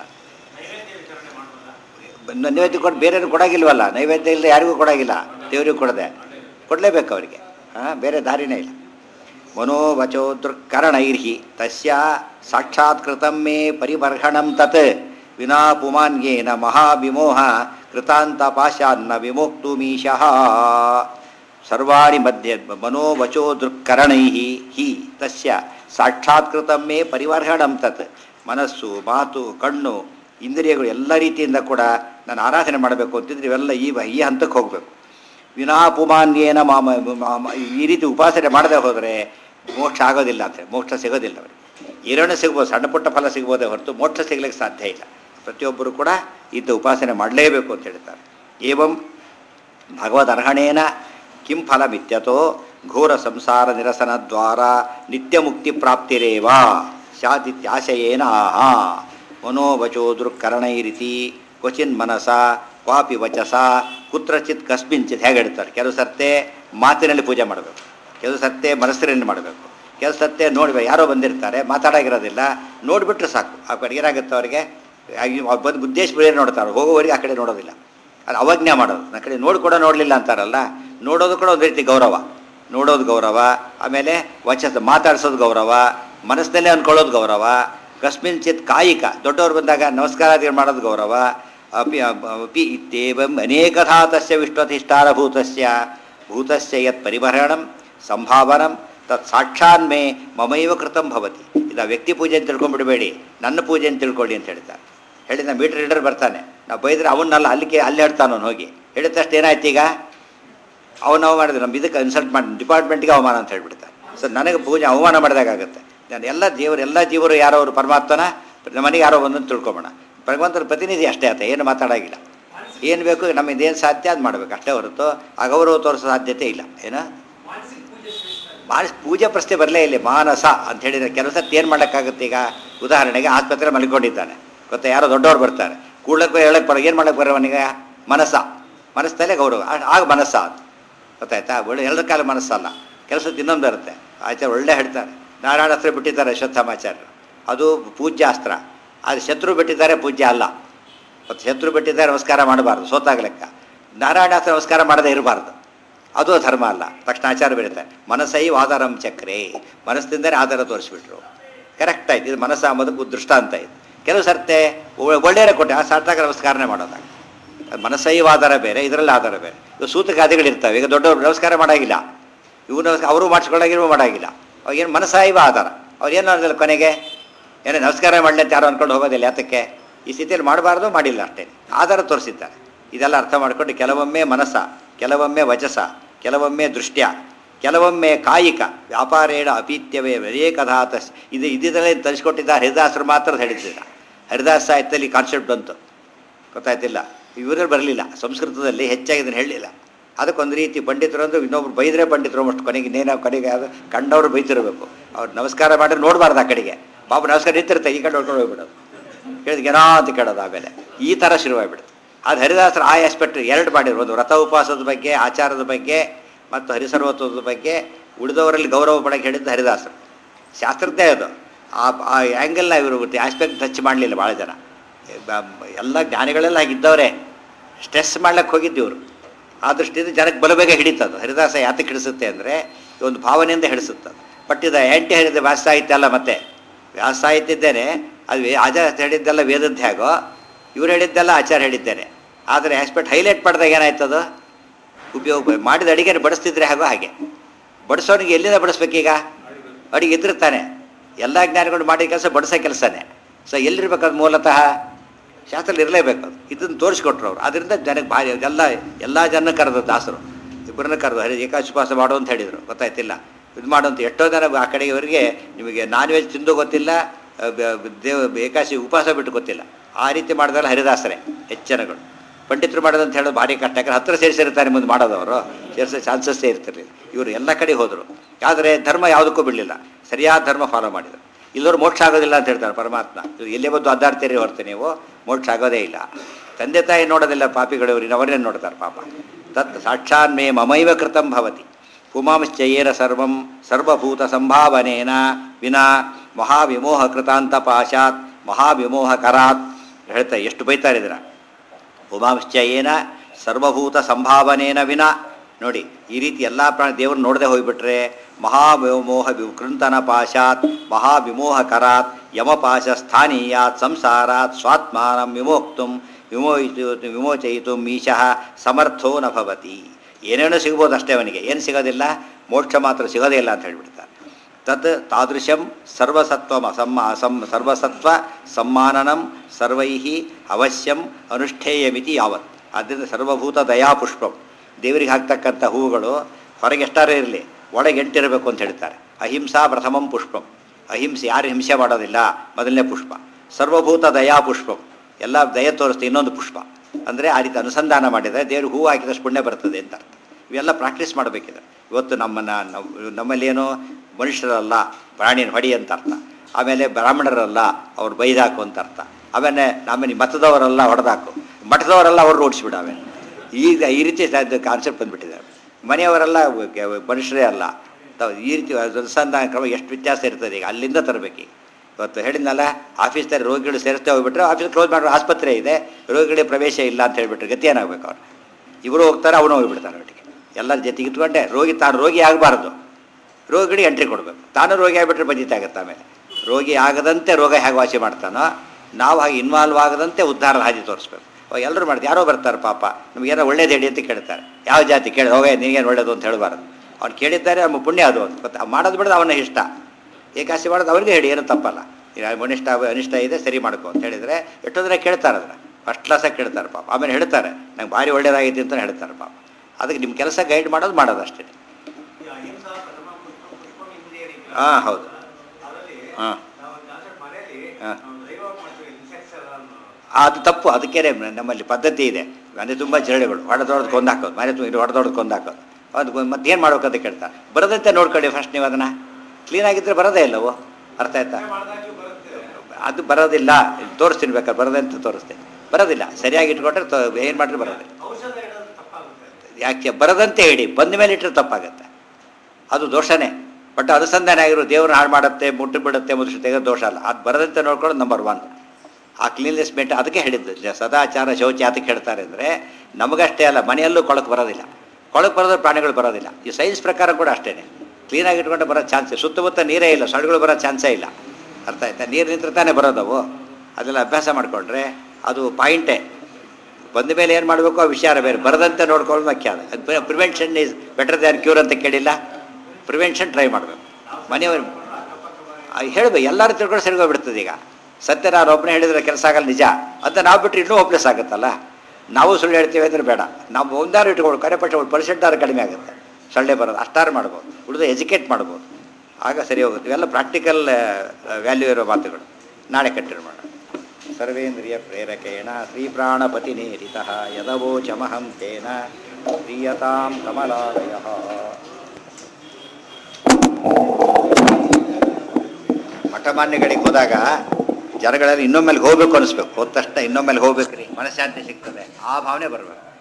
ಬ- ನೈವೇದ್ಯ ಕೊಟ್ಟು ಬೇರೆಯವ್ರಿಗೆ ಕೊಡೋಗಿಲ್ವಲ್ಲ ನೈವೇದ್ಯ ಇಲ್ಲದೆ ಯಾರಿಗೂ ಕೊಡೋಗಿಲ್ಲ ದೇವರಿಗೂ ಕೊಡದೆ ಕೊಡಲೇಬೇಕು ಅವರಿಗೆ ಹಾಂ ಬೇರೆ ದಾರಿನೇ ಇಲ್ಲ ಮನೋವಚೋ ದುರ್ಕರಣೈರ್ಹಿ ತಸ್ಯ ಸಾಕ್ಷಾತ್ಕೃತಂ ಮೇ ಪರಿಬರ್ಹಣಂ ತತ್ ವಿನಾ ಪುಮಾನ್ಯೇನ ಮಹಾವಿಮೋಹ ಕೃತಾಂತ ಪಾಶಾನ್ನ ವಿಮೋಕ್ತುಮೀಶಃ ಸರ್ವಾಣಿ ಮಧ್ಯೆ ಮನೋವಚೋ ದುರ್ಕರಣೈ ಹಿ ತಸ್ಯ ಸಾಕ್ಷಾತ್ಕೃತಂ ಮೇ ಪರಿವರ್ಹಣಂ ತತ್ ಮನಸ್ಸು ಮಾತು ಕಣ್ಣು ಇಂದ್ರಿಯಗಳು ಎಲ್ಲ ರೀತಿಯಿಂದ ಕೂಡ ನಾನು ಆರಾಧನೆ ಮಾಡಬೇಕು ಅಂತಿದ್ರೆ ಇವೆಲ್ಲ ಈ ಈ ಹಂತಕ್ಕೆ ಹೋಗಬೇಕು ವಿನಾಪುಮಾನ್ಯೇನ ಮಾಮ ಮಾಮ- ಈ ರೀತಿ ಉಪಾಸನೆ ಮಾಡದೆ ಹೋದರೆ ಮೋಕ್ಷ ಆಗೋದಿಲ್ಲ ಅಂತ ಮೋಕ್ಷ ಸಿಗೋದಿಲ್ಲ ಅವರಿಗೆ ಏನೇನೋ ಸಿಗ್ಬೋದು ಸಣ್ಣ ಪುಟ್ಟ ಫಲ ಸಿಗ್ಬೋದೇ ಹೊರತು ಮೋಕ್ಷ ಸಿಗ್ಲಿಕ್ಕೆ ಸಾಧ್ಯ ಇಲ್ಲ ಪ್ರತಿಯೊಬ್ಬರು ಕೂಡ ಇದ್ದ ಉಪಾಸನೆ ಮಾಡಲೇಬೇಕು ಅಂತ ಹೇಳ್ತಾರೆ ಏವಂ ಭಗವದರ್ಹಣೇನ ಕಿಂ ಫಲಮಿತ್ಯತೋ ಘೋರ ಸಂಸಾರ ನಿರಸನ ದ್ವಾರ ನಿತ್ಯ ಮುಕ್ತಿ ಪ್ರಾಪ್ತಿರೇವ ಸ್ಯಾದಿತ್ಯಾಶಯೇನ ಆಹಾ ಮನೋವಚೋ ದುರ್ಕರಣೈರಿತಿ ಕ್ವಚಿನ್ ಮನಸ ಕ್ವಾಪಿ ವಚಸ ಕುತ್ರಚಿತ್ ಕಸ್ಮಿಂಚಿತ್ ಹೇಗೆ ಹೇಳ್ತಾರೆ ಕೆಲವು ಸರ್ತೆ ಮಾತಿನಲ್ಲಿ ಪೂಜೆ ಮಾಡಬೇಕು ಕೆಲವು ಸರ್ತೆ ಮನಸ್ಸಿನಲ್ಲಿ ಮಾಡಬೇಕು ಕೆಲವು ಸರ್ತೆ ನೋಡ್ಬೇಕು ಯಾರೋ ಬಂದಿರ್ತಾರೆ ಮಾತಾಡೋಗಿರೋದಿಲ್ಲ ನೋಡಿಬಿಟ್ರೆ ಸಾಕು ಆ ಕಡೆ ಏನಾಗುತ್ತೆ ಅವರಿಗೆ ಬಂದು ಉದ್ದೇಶ ಬೇರೆ ನೋಡ್ತಾರೆ ಹೋಗೋವರೆಗೆ ಆ ಕಡೆ ನೋಡೋದಿಲ್ಲ ಅದು ಅವಜ್ಞೆ ಮಾಡೋದು ಆ ಕಡೆ ನೋಡಿ ಕೂಡ ನೋಡಲಿಲ್ಲ ಅಂತಾರಲ್ಲ ನೋಡೋದು ಕೂಡ ಒಂದು ರೀತಿ ಗೌರವ ನೋಡೋದು ಗೌರವ ಆಮೇಲೆ ವಚಸ್ ಮಾತಾಡ್ಸೋದು ಗೌರವ ಮನಸ್ಸಿನಲ್ಲೇ ಅಂದ್ಕೊಳ್ಳೋದು ಗೌರವ ಕಸ್ಮಿನ್ ಚಿತ್ ಕಾಯಿಕ ದೊಡ್ಡವ್ರು ಬಂದಾಗ ನಮಸ್ಕಾರಾದಿಗಳು ಮಾಡೋದು ಗೌರವ ಅಪಿ ಅಪಿ ಇತ್ಯೇವಂ ಅನೇಕಥಾ ತಸ್ಯ ವಿಶ್ವತಿಷ್ಠಾರಭೂತಸ್ಯ ಭೂತಸ್ಯ ಯತ್ ಪರಿಭರಣಂ ಸಂಭಾವನಂ ತತ್ ಸಾಕ್ಷಾನ್ಮೇ ಮಮೈವ ಕೃತಂ ಭವತಿ ಇದು ವ್ಯಕ್ತಿ ಪೂಜೆ ಅಂತ ತಿಳ್ಕೊಂಡ್ಬಿಡಬೇಡಿ ನನ್ನ ಪೂಜೆ ಅಂತ ತಿಳ್ಕೊಳ್ಳಿ ಅಂತ ಹೇಳ್ತಾರೆ ಹೇಳಿದ ಮೀಟರ್ ರೀಡರ್ ಬರ್ತಾನೆ ನಾವು ಬೈದ್ರೆ ಅವನ್ನಲ್ಲ ಅಲ್ಲಿಗೆ ಅಲ್ಲಿ ಹೇಳ್ತಾನೆ ಅವ್ನು ಹೋಗಿ ಹೇಳಿದ ತಕ್ಷಣ ಏನಾಯ್ತು ಈಗ ಅವನು ನಾವು ಮಾಡಿದ್ರೆ ನಮ್ಮ ಇದಕ್ಕೆ ಇನ್ಸಲ್ಟ್ ಮಾಡಿ ಡಿಪಾರ್ಟ್ಮೆಂಟ್ಗೆ ಅವಮಾನ ಅಂತ ಹೇಳ್ಬಿಡ್ತಾರೆ ಸೊ ನನಗೆ ಪೂಜೆ ಅವಮಾನ ಮಾಡಿದಾಗುತ್ತೆ ನಾನು ಎಲ್ಲ ಜೀವರು ಎಲ್ಲ ಜೀವರು ಯಾರೋ ಅವರು ಪರಮಾತ್ಮನ ಮನೆಗೆ ಯಾರೋ ಒಂದನ್ನು ತಿಳ್ಕೊಬೋಣ ಭಗವಂತನ ಪ್ರತಿನಿಧಿ ಅಷ್ಟೇ ಆತ ಏನು ಮಾತಾಡೋಗಿಲ್ಲ ಏನು ಬೇಕು ನಮ್ಮಿಂದ ಏನು ಸಾಧ್ಯ ಅದು ಮಾಡಬೇಕು ಅಷ್ಟೇ ಹೊರತು ಅಗೌರವ ತೋರಿಸೋ ಸಾಧ್ಯತೆ ಇಲ್ಲ ಏನು ಮಾನಸ ಪೂಜೆ ಪ್ರಶ್ನೆ ಬರಲೇ ಇಲ್ಲ ಮಾನಸ ಅಂತ ಹೇಳಿದ್ರೆ ಕೆಲಸ ಏನು ಮಾಡೋಕ್ಕಾಗುತ್ತೆ ಈಗ ಉದಾಹರಣೆಗೆ ಆಸ್ಪತ್ರೆ ಮಲ್ಕೊಂಡಿದ್ದಾನೆ ಗೊತ್ತಾ ಯಾರೋ ದೊಡ್ಡವ್ರು ಬರ್ತಾರೆ ಕೂಡ್ಲಕ್ಕೆ ಹೇಳಕ್ಕೆ ಬರೋ ಏನು ಮಾಡಕ್ಕೆ ಬರೋವನಿಗೆ ಮನಸ್ಸ ಮನಸ್ಸಲ್ಲೇ ಗೌರವ ಆ- ಆಗ ಮನಸ್ಸ ಅಂತ ಗೊತ್ತಾಯ್ತಾ ಒಳ್ಳೆ ಎಲ್ಲರ ಕಾಲ ಮನಸ್ಸಲ್ಲ ಕೆಲಸದ ಇನ್ನೊಂದು ಇರುತ್ತೆ ಆಚಾರ್ಯ ಒಳ್ಳೆ ಹೇಳ್ತಾರೆ ನಾರಾಯಣಾಸ್ತ್ರ ಬಿಟ್ಟಿದ್ದಾರೆ ಅಶ್ವತ್ಥಾಮಾಚಾರ್ಯರು ಅದು ಪೂಜ್ಯ ಅಸ್ತ್ರ ಅದು ಶತ್ರು ಬಿಟ್ಟಿದ್ದಾರೆ ಪೂಜ್ಯ ಅಲ್ಲ ಮತ್ತು ಶತ್ರು ಬಿಟ್ಟಿದ್ದಾರೆ ನಮಸ್ಕಾರ ಮಾಡಬಾರ್ದು ಸೋತಾಗ ಲೆಕ್ಕ ನಾರಾಯಣಾಸ್ತ್ರ ನಮಸ್ಕಾರ ಮಾಡದೇ ಇರಬಾರ್ದು ಅದು ಧರ್ಮ ಅಲ್ಲ ತಕ್ಷಣ ಆಚಾರ ಬೀಳುತ್ತೆ ಮನಸ್ಸೈ ಆಧಾರಂ ಚಕ್ರೆ ಮನಸ್ಸಿಂದಲೇ ಆಧಾರ ತೋರಿಸ್ಬಿಟ್ರು ಕರೆಕ್ಟ್ ಆಯ್ತು ಇದು ಮನಸ್ಸು ಅಂಬೋದಕ್ಕೆ ದೃಷ್ಟಾಂತ ಇದು ಕೆಲವು ಸರ್ತೆ ಒಳ್ಳೆಯ ಕೊಟ್ಟೆ ಆ ಸಾರ್ಥಕ ನಮಸ್ಕಾರನೇ ಮಾಡೋದಾಗ ಅದು ಮನಸ್ಸೈವ ಆಧಾರ ಬೇರೆ ಇದರಲ್ಲಿ ಆಧಾರ ಬೇರೆ ಇವು ಸೂತಗಾದಿಗಳಿರ್ತವೆ ಈಗ ದೊಡ್ಡವರು ನಮಸ್ಕಾರ ಮಾಡಾಗಿಲ್ಲ ಇವು ನಮಸ್ಕಾರ ಅವರು ಮಾಡಿಸ್ಕೊಳ್ಳಾಗಿರುವ ಮಾಡಾಗಿಲ್ಲ ಅವಾಗೇನು ಮನಸ್ಸಾಯಿವ ಆಧಾರ ಅವ್ರು ಏನು ಅನ್ನೋದಿಲ್ಲ ಕೊನೆಗೆ ಏನೋ ನಮಸ್ಕಾರ ಮಾಡಲಿ ಅಂತ ಯಾರು ಅಂದ್ಕೊಂಡು ಹೋಗೋದಿಲ್ಲ ಯಾತಕ್ಕೆ ಈ ಸ್ಥಿತಿಯಲ್ಲಿ ಮಾಡಬಾರ್ದು ಮಾಡಿಲ್ಲ ಅಷ್ಟೇ ಆಧಾರ ತೋರಿಸಿದ್ದಾರೆ ಇದೆಲ್ಲ ಅರ್ಥ ಮಾಡ್ಕೊಂಡು ಕೆಲವೊಮ್ಮೆ ಮನಸ್ಸ ಕೆಲವೊಮ್ಮೆ ವಚಸ ಕೆಲವೊಮ್ಮೆ ದೃಷ್ಟ್ಯ ಕೆಲವೊಮ್ಮೆ ಕಾಯಿಕ ವ್ಯಾಪಾರೇಣ ಅಪೀತ್ಯವೇ ಅನೇಕಧಾತ ಇದು ಇದ್ದಿದ್ದಲ್ಲೇ ತರಿಸ್ಕೊಟ್ಟಿದ್ದ ಹರಿದಾಸರು ಮಾತ್ರ ಹೇಳಿದ್ದಿಲ್ಲ ಹರಿದಾಸ ಸಾಹಿತ್ಯದಲ್ಲಿ ಕಾನ್ಸೆಪ್ಟ್ ಬಂತು ಗೊತ್ತಾಯ್ತಿಲ್ಲ ಇವರಲ್ಲಿ ಬರಲಿಲ್ಲ ಸಂಸ್ಕೃತದಲ್ಲಿ ಹೆಚ್ಚಾಗಿ ಇದನ್ನು ಹೇಳಲಿಲ್ಲ ಅದಕ್ಕೊಂದು ರೀತಿ ಪಂಡಿತರು ಅಂದ್ರೆ ಇನ್ನೊಬ್ರು ಬೈದ್ರೆ ಪಂಡಿತರು ಅಷ್ಟು ಕೊನೆಗೆ ಇನ್ನೇನೋ ಕಡೆಗೆ ಅದು ಕಂಡವರು ಬೈತಿರಬೇಕು ಅವ್ರು ನಮಸ್ಕಾರ ಮಾಡಿದ್ರೆ ನೋಡಬಾರ್ದು ಆ ಕಡೆಗೆ ಬಾಬು ನಮಸ್ಕಾರ ನಿಂತಿರುತ್ತೆ ಈ ಕಡೆ ಹೊಡ್ಕೊಂಡು ಹೋಗ್ಬಿಡೋದು ಹೇಳಿದ ಏನೋ ಅಂತ ಕೇಳೋದು ಆಮೇಲೆ ಈ ಥರ ಶುರುವಾಗ್ಬಿಡುತ್ತೆ ಅದು ಹರಿದಾಸರು ಆ ಆಸ್ಪೆಕ್ಟ್ ಎರಡು ಮಾಡಿದ್ರು ಒಂದು ವ್ರತ ಉಪವಾಸದ ಬಗ್ಗೆ ಆಚಾರದ ಬಗ್ಗೆ ಮತ್ತು ಹರಿಸರ್ವತ್ವದ ಬಗ್ಗೆ ಉಳಿದವರಲ್ಲಿ ಗೌರವ ಪಡಕ್ಕೆ ಹೇಳಿದ್ದು ಹರಿದಾಸರು ಶಾಸ್ತ್ರಜ್ಞ ಅದು ಆ ಆ ಆ್ಯಂಗಲ್ನ ಇವರು ಆಸ್ಪೆಕ್ಟ್ ಟಚ್ ಮಾಡಲಿಲ್ಲ ಭಾಳ ಜನ ಬ- ಎಲ್ಲ ಜ್ಞಾನಿಗಳೆಲ್ಲ ಹಾಗಿದ್ದವರೇ ಸ್ಟ್ರೆಸ್ ಮಾಡ್ಲಿಕ್ಕೆ ಹೋಗಿದ್ದು ಇವರು ಆ ದೃಷ್ಟಿಯಿಂದ ಜನಕ್ಕೆ ಬಲಬೇಗ ಹಿಡಿತದು ಹರಿದಾಸ ಯಾತಕ್ಕೆ ಹಿಡಿಸುತ್ತೆ ಅಂದರೆ ಒಂದು ಭಾವನೆಯಿಂದ ಹಿಡಿಸುತ್ತದೆ ಬಟ್ ಇದು ಆ್ಯಂಟಿ ಹರಿದ ವ್ಯಾಸ ಸಾಹಿತ್ಯ ಅಲ್ಲ ಮತ್ತೆ ವ್ಯಾಸ ಸಾಹಿತ್ಯದ್ದೇನೆ ಅದು ವೇ- ಆಚಾರ್ಯ ಹೇಳಿದ್ದೆಲ್ಲ ವೇದದ್ದು ಹೇಗೋ ಇವ್ರು ಹೇಳಿದ್ದೆಲ್ಲ ಆಚಾರ್ಯ ಹೇಳಿದ್ದೇನೆ ಆದರೆ ಆಸ್ಪೆಕ್ಟ್ ಹೈಲೈಟ್ ಮಾಡಿದಾಗ ಏನಾಯ್ತದು ಉಪಯೋಗ ಮಾಡಿದ ಅಡಿಗೆ ಬಡಿಸ್ತಿದ್ರೆ ಹಾಗೋ ಹಾಗೆ ಬಡಿಸೋನಿಗೆ ಎಲ್ಲಿಂದ ಬಡಿಸ್ಬೇಕೀಗ ಅಡಿಗೆ ಇದ್ದಿರ್ತಾನೆ ಎಲ್ಲ ಜ್ಞಾನಿಗಳು ಮಾಡಿದ ಕೆಲಸ ಬಡಿಸೋ ಕೆಲಸನೇ ಸೊ ಎಲ್ಲಿರ್ಬೇಕು ಅದು ಮೂಲತಃ ಶಾಸ್ತ್ರದಲ್ಲಿ ಇರಲೇಬೇಕು ಅದು ಇದನ್ನು ತೋರಿಸ್ಕೊಟ್ರು ಅವರು ಅದರಿಂದ ಜನಕ್ಕೆ ಭಾರಿ ಎಲ್ಲ ಎಲ್ಲ ಜನ ಕರೆದು ದಾಸರು ಇಬ್ಬರನ್ನ ಕರೆದು ಹರಿ ಏಕಾಶುಪಾಸ ಮಾಡು ಅಂತ ಹೇಳಿದರು ಗೊತ್ತಾಯ್ತಿಲ್ಲ ಇದು ಮಾಡು ಅಂತ ಎಷ್ಟೋ ಜನ ಆ ಕಡೆಯವರಿಗೆ ನಿಮಗೆ ನಾನ್ ವೆಜ್ ತಿಂದು ಗೊತ್ತಿಲ್ಲ ಅಹ್, ಬ- ಬ- ದೇವ ಏಕಾಶಿ ಉಪವಾಸ ಬಿಟ್ಟು ಗೊತ್ತಿಲ್ಲ ಆ ರೀತಿ ಮಾಡಿದ್ರೆ ಹರಿದಾಸರೇ ಹೆಚ್ಚು ಜನಗಳು ಪಂಡಿತರು ಮಾಡೋದಂತ ಹೇಳೋದು ಭಾರಿ ಕಷ್ಟ ಯಾಕಂದ್ರೆ ಹತ್ರ ಸೇರಿಸಿರ್ತಾರೆ ಮುಂದೆ ಮಾಡೋದವರು ಸೇರಿಸೋ ಚಾನ್ಸಸ್ಸೇ ಇರ್ತಿರ್ಲಿಲ್ಲ ಇವರು ಎಲ್ಲ ಕಡೆ ಹೋದರು ಆದರೆ ಧರ್ಮ ಯಾವುದಕ್ಕೂ ಬಿಡಲಿಲ್ಲ ಸರಿಯಾದ ಧರ್ಮ ಫಾಲೋ ಮಾಡಿದರು ಇಲ್ಲವರು ಮೋಕ್ಷ ಆಗೋದಿಲ್ಲ ಅಂತ ಹೇಳ್ತಾರೆ ಪರಮಾತ್ಮ ಇವ್ರು ಎಲ್ಲೇ ಬಂದು ಅದ್ದಾಡ್ತೀರಿ ಹೊರತು ನೀವು ಮೋಕ್ಷ ಆಗೋದೇ ಇಲ್ಲ ತಂದೆ ತಾಯಿ ನೋಡೋದಿಲ್ಲ ಪಾಪಿಗಳು ಇವ್ರು ಅವರೇ ನೋಡ್ತಾರೆ ಪಾಪ ತತ್ ಸಾಕ್ಷಾನ್ ಮೇ ಮಮೈವ ಕೃತಂ ಭವತಿ ಪುಮಾಂಶ್ಚಯೇನ ಸರ್ವಂ ಸರ್ವಭೂತ ಸಂಭಾವನೇನ ವಿನಾ ಮಹಾವಿಮೋಹ ಕೃತಾಂತ ಪಾಶಾತ್ ಮಹಾವಿಮೋಹ ಕರಾತ್ ಹೇಳ್ತಾರೆ ಎಷ್ಟು ಬೈತಾರೆ ಇದರ ಉಮಾಂಶ್ಚಯೇನ ಸರ್ವಭೂತ ಸಂಭಾವನೇನ ವಿನ ನೋಡಿ ಈ ರೀತಿ ಎಲ್ಲ ಪ್ರಾಣಿ ದೇವರು ನೋಡದೆ ಹೋಗ್ಬಿಟ್ರೆ ಮಹಾವಿಮೋಹ ವಿಕೃಂತನ ಪಾಶಾತ್ ಮಹಾವಿಮೋಹ ಕರಾತ್ ಯಮಪಾಶ ಸ್ಥಾನೀಯಾತ್ ಸಂಸಾರಾತ್ ಸ್ವಾತ್ಮಾನಂ ವಿಮೋಕ್ತು ವಿಮೋಹಿತು ವಿಮೋಚಯಿತು ಈಶಃ ಸಮರ್ಥೋ ನ ಭವತಿ ಏನೇನೋ ಸಿಗ್ಬೋದು ಅಷ್ಟೇ ಅವನಿಗೆ ಏನು ಸಿಗೋದಿಲ್ಲ ಮೋಕ್ಷ ಮಾತ್ರ ಸಿಗೋದೇ ಇಲ್ಲ ಅಂತ ಹೇಳ್ಬಿಡ್ತಾರೆ ತತ್ ತಾದೃಶಂ ಸರ್ವಸತ್ವ ಸಮ್ಮ ಸಂ ಸರ್ವಸತ್ವ ಸಮ್ಮಾನನಂ ಸರ್ವೈ ಅವಶ್ಯಂ ಅನುಷ್ಠೇಯಮಿತಿ ಯಾವತ್ ಆದ್ದರಿಂದ ಸರ್ವಭೂತ ದಯಾಪುಷ್ಪಂ ದೇವರಿಗೆ ಹಾಕ್ತಕ್ಕಂಥ ಹೂವುಗಳು ಹೊರಗೆ ಎಷ್ಟಾರೇ ಇರಲಿ ಒಳಗೆ ಎಂಟಿರಬೇಕು ಅಂತ ಹೇಳ್ತಾರೆ ಅಹಿಂಸಾ ಪ್ರಥಮಂ ಪುಷ್ಪಂ ಅಹಿಂಸೆ ಯಾರು ಹಿಂಸೆ ಮಾಡೋದಿಲ್ಲ ಮೊದಲನೇ ಪುಷ್ಪ ಸರ್ವಭೂತ ದಯಾ ಪುಷ್ಪಂ ಎಲ್ಲ ದಯ ತೋರಿಸ್ತೆ ಇನ್ನೊಂದು ಪುಷ್ಪ ಅಂದರೆ ಆ ರೀತಿ ಅನುಸಂಧಾನ ಮಾಡಿದರೆ ದೇವರು ಹೂವು ಹಾಕಿದಷ್ಟು ಪುಣ್ಯ ಬರ್ತದೆ ಅಂತ ಅರ್ಥ ಇವೆಲ್ಲ ಪ್ರಾಕ್ಟೀಸ್ ಮಾಡಬೇಕಿದೆ ಇವತ್ತು ನಮ್ಮನ್ನು ನಾವು ನಮ್ಮಲ್ಲೇನು ಮನುಷ್ಯರಲ್ಲ ಪ್ರಾಣಿನ ಹೊಡಿ ಅಂತ ಅರ್ಥ ಆಮೇಲೆ ಬ್ರಾಹ್ಮಣರಲ್ಲ ಅವ್ರು ಬೈದಾಕು ಅಂತ ಅರ್ಥ ಆಮೇಲೆ ಆಮೇಲೆ ಮತದವರೆಲ್ಲ ಹೊಡೆದಾಕು ಮಠದವರೆಲ್ಲ ಅವ್ರು ಓಡಿಸ್ಬಿಡು ಆಮೇಲೆ ಈಗ ಈ ರೀತಿ ಕಾನ್ಸೆಪ್ಟ್ ಬಂದುಬಿಟ್ಟಿದ್ದಾರೆ ಮನೆಯವರೆಲ್ಲ ಮನುಷ್ಯರೇ ಅಲ್ಲ ತಾವು ಈ ರೀತಿ ಅನುಸಂಧಾನ ಕ್ರಮ ಎಷ್ಟು ವ್ಯತ್ಯಾಸ ಇರ್ತದೆ ಈಗ ಅಲ್ಲಿಂದ ತರಬೇಕು ಈಗ ಇವತ್ತು ಹೇಳಿದ್ನಲ್ಲ ಆಫೀಸ್ದಲ್ಲಿ ರೋಗಿಗಳು ಸೇರಿಸ್ತೇ ಹೋಗ್ಬಿಟ್ರೆ ಆಫೀಸ್ ಕ್ಲೋಸ್ ಮಾಡೋ ಆಸ್ಪತ್ರೆ ಇದೆ ರೋಗಿಗಳಿಗೆ ಪ್ರವೇಶ ಇಲ್ಲ ಅಂತ ಹೇಳ್ಬಿಟ್ರೆ ಗತಿ ಏನಾಗಬೇಕು ಅವ್ರು ಇವರು ಹೋಗ್ತಾರೆ ಅವನು ಹೋಗ್ಬಿಡ್ತಾನೆ ಒಟ್ಟಿಗೆ ಎಲ್ಲರ ಜೊತೆಗೆ ಇಟ್ಕೊಂಡೆ ರೋಗಿ ತಾನು ರೋಗಿ ಆಗಬಾರ್ದು ರೋಗಿಗಳಿಗೆ ಎಂಟ್ರಿ ಕೊಡಬೇಕು ತಾನು ರೋಗಿ ಆಗಿಬಿಟ್ರೆ ಬದೀತಾ ಆಗುತ್ತೆ ಆಮೇಲೆ ರೋಗಿ ಆಗದಂತೆ ರೋಗ ಹೇಗೆ ವಾಸಿ ಮಾಡ್ತಾನೋ ನಾವು ಹಾಗೆ ಇನ್ವಾಲ್ವ್ ಆಗದಂತೆ ಉದ್ಧಾರದ ಹಾದಿ ತೋರಿಸ್ಬೇಕು ಅವಾಗ ಎಲ್ಲರೂ ಮಾಡ್ತಾರೆ ಯಾರೋ ಬರ್ತಾರೆ ಪಾಪ ನಮಗೇನೋ ಒಳ್ಳೇದು ಹೇಳಿ ಅಂತ ಕೇಳ್ತಾರೆ ಯಾವ ಜಾತಿ ಕೇಳಿ ಹೋಗ ನಿನಗೇನು ಒಳ್ಳೇದು ಅಂತ ಹೇಳಬಾರ್ದು ಅವ್ನು ಕೇಳಿದ್ದಾರೆ ನಮ್ಮ ಪುಣ್ಯ ಅದು ಅಂತ ಗೊತ್ತಾ ಮಾಡೋದು ಬಿಡೋದು ಅವನ ಇಷ್ಟ ಏಕಾಸಿ ಮಾಡೋದು ಅವ್ರಿಗೆ ಹೇಳಿ ಏನೂ ತಪ್ಪಲ್ಲ ಈಗ ಅನಿಷ್ಟ ಅನಿಷ್ಟ ಇದೆ ಸರಿ ಮಾಡ್ಕೊ ಅಂತ ಹೇಳಿದರೆ ಎಷ್ಟೊಂದ್ರೆ ಕೇಳ್ತಾರೆ ಅದನ್ನು ಫಸ್ಟ್ ಕ್ಲಾಸಾಗಿ ಕೇಳ್ತಾರೆ ಪಾಪ ಆಮೇಲೆ ಹೇಳ್ತಾರೆ ನಂಗೆ ಭಾರಿ ಒಳ್ಳೇದಾಗೈತಿ ಅಂತ ಹೇಳ್ತಾರೆ ಪಾಪ ಅದಕ್ಕೆ ನಿಮ್ಮ ಕೆಲಸ ಗೈಡ್ ಮಾಡೋದು ಮಾಡೋದು ಅಷ್ಟೇ ಹಾಂ ಹೌದು ಹಾಂ ಹಾಂ ಅದು ತಪ್ಪು ಅದಕ್ಕೇ ನಮ್ಮಲ್ಲಿ ಪದ್ಧತಿ ಇದೆ ಮನೆ ತುಂಬ ಜಿರಳೆಗಳು ಹೊಡೆದೊಡೆದು ಕೊಂದು ಹಾಕೋದು ಮನೆ ತುಂಬ ಹೊಡೆದೊಡೆದು ಕೊಂದು ಹಾಕೋದು ಅದು ಮತ್ತೇನು ಮಾಡ್ಬೇಕು ಅಂತ ಕೇಳ್ತಾರೆ ಬರದಂತೆ ನೋಡ್ಕೊಳ್ಳಿ ಫಸ್ಟ್ ನೀವು ಅದನ್ನು ಕ್ಲೀನಾಗಿದ್ದರೆ ಬರೋದೇ ಇಲ್ಲವು ಅರ್ಥ ಆಯ್ತಾ ಅದು ಬರೋದಿಲ್ಲ ತೋರಿಸ್ತೀನಿ ಬೇಕಾದ್ರೆ ಬರೋದಂತ ತೋರಿಸ್ತೀನಿ ಬರೋದಿಲ್ಲ ಸರಿಯಾಗಿ ಇಟ್ಕೊಂಡ್ರೆ ತೊ ಏನು ಮಾಡಿದ್ರೆ ಬರೋದಿಲ್ಲ ಯಾಕೆ ಬರದಂತೆ ಹೇಳಿ ಬಂದ ಮೇಲೆ ಇಟ್ಟರೆ ತಪ್ಪಾಗತ್ತೆ ಅದು ದೋಷನೇ ಬಟ್ ಅನುಸಂಧಾನ ಆಗಿರೋ ದೇವ್ರನ್ನ ಹಾಳು ಮಾಡುತ್ತೆ ಮುಟ್ಟು ಬಿಡುತ್ತೆ ಮುದುಸುತ್ತೆ ದೋಷ ಅಲ್ಲ ಅದು ಬರದಂತೆ ನೋಡ್ಕೊಳ್ಳೋದು ನಂಬರ್ ಒನ್ ಆ ಕ್ಲೀನ್ನೆಸ್ ಮೇಂಟ್ ಅದಕ್ಕೆ ಹೇಳಿದ್ದು ಜ- ಸದಾಚಾರ ಶೌಚ ಅದಕ್ಕೆ ಹೇಳ್ತಾರೆ ಅಂದರೆ ನಮಗಷ್ಟೇ ಅಲ್ಲ ಮನೆಯಲ್ಲೂ ಕೊಳಕ್ಕೆ ಬರೋದಿಲ್ಲ ಕೊಳಕ್ಕೆ ಬರೋದ್ರೆ ಪ್ರಾಣಿಗಳು ಬರೋದಿಲ್ಲ ಈ ಸೈನ್ಸ್ ಪ್ರಕಾರ ಕೂಡ ಅಷ್ಟೇ ಕ್ಲೀನಾಗಿ ಇಟ್ಕೊಂಡು ಬರೋ ಚಾನ್ಸ್ ಸುತ್ತಮುತ್ತ ನೀರೇ ಇಲ್ಲ ಸೊಳ್ಳೆಗಳು ಬರೋ ಚಾನ್ಸೇ ಇಲ್ಲ ಅರ್ಥ ಆಯ್ತಾ ನೀರು ನಿಂತ್ರೆ ತಾನೇ ಬರೋದವು ಅದೆಲ್ಲ ಅಭ್ಯಾಸ ಮಾಡಿಕೊಂಡ್ರೆ ಅದು ಪಾಯಿಂಟೇ ಬಂದ ಮೇಲೆ ಏನು ಮಾಡಬೇಕು ಆ ವಿಚಾರ ಬೇರೆ ಬರದಂತೆ ನೋಡ್ಕೊಳ್ಳೋದು ಮುಖ್ಯ ಅದು prevention is better than cure ಅಂತ ಕೇಳಿಲ್ಲ ಪ್ರಿವೆನ್ಷನ್ ಟ್ರೈ ಮಾಡಬೇಕು ಮನೆಯವರು ಹೇಳ್ಬೇಕು ಎಲ್ಲರೂ ತಿಳ್ಕೊಂಡು ಸರಿಗೋಗ್ಬಿಡ್ತದೆ ಈಗ ಸತ್ಯ ನಾನು ಒಬ್ಬನೇ ಹೇಳಿದ್ರೆ ಕೆಲಸ ಆಗಲ್ಲ ನಿಜ ಅಂತ ನಾವು ಬಿಟ್ಟರೆ ಇನ್ನೂ ಹೋಪ್ಲೆಸ್ ಆಗುತ್ತಲ್ಲ ನಾವು ಸುಳ್ಳು ಹೇಳ್ತೀವಿ ಅಂದರೆ ಬೇಡ ನಾವು ಒಂದಾರು ಇಟ್ಕೊಂಡು ಕರೆ ಪಟ್ಟ ಒಂದು ಪರ್ಸೆಂಟಾರು ಕಡಿಮೆ ಆಗುತ್ತೆ ಸೊಳ್ಳೆ ಬರೋದು ಅಷ್ಟಾರು ಮಾಡ್ಬೋದು ಉಳಿದು ಎಜುಕೇಟ್ ಮಾಡ್ಬೋದು ಆಗ ಸರಿ ಹೋಗುತ್ತೆ ಇವೆಲ್ಲ ಪ್ರಾಕ್ಟಿಕಲ್ ವ್ಯಾಲ್ಯೂ ಇರೋ ಮಾತುಗಳು ನಾಳೆ ಕಂಟಿನ್ಯೂ ಮಾಡೋಣ ಸರ್ವೇಂದ್ರಿಯ ಪ್ರೇರಕೇಣ ಶ್ರೀಪ್ರಾಣಪತಿ ನೇರಿತ ಯದವೋಚಮಹಂ ತೇನ ಪ್ರೀಯತಾಂ ಕಮಲಾಲಯ ಮಠಮಾನ್ಯಗಳಿಗೆ ಹೋದಾಗ ಜನಗಳಲ್ಲಿ ಇನ್ನೊಮ್ಮೆಲೆ ಹೋಗ್ಬೇಕು ಅನಿಸ್ಬೇಕು ಹೋದ ತಕ್ಷಣ ಇನ್ನೊಮ್ಮೆಲೆ ಹೋಗ್ಬೇಕ್ರಿ ಮನಃಶಾಂತಿ ಸಿಗ್ತದೆ ಆ ಭಾವನೆ ಬರಬೇಕು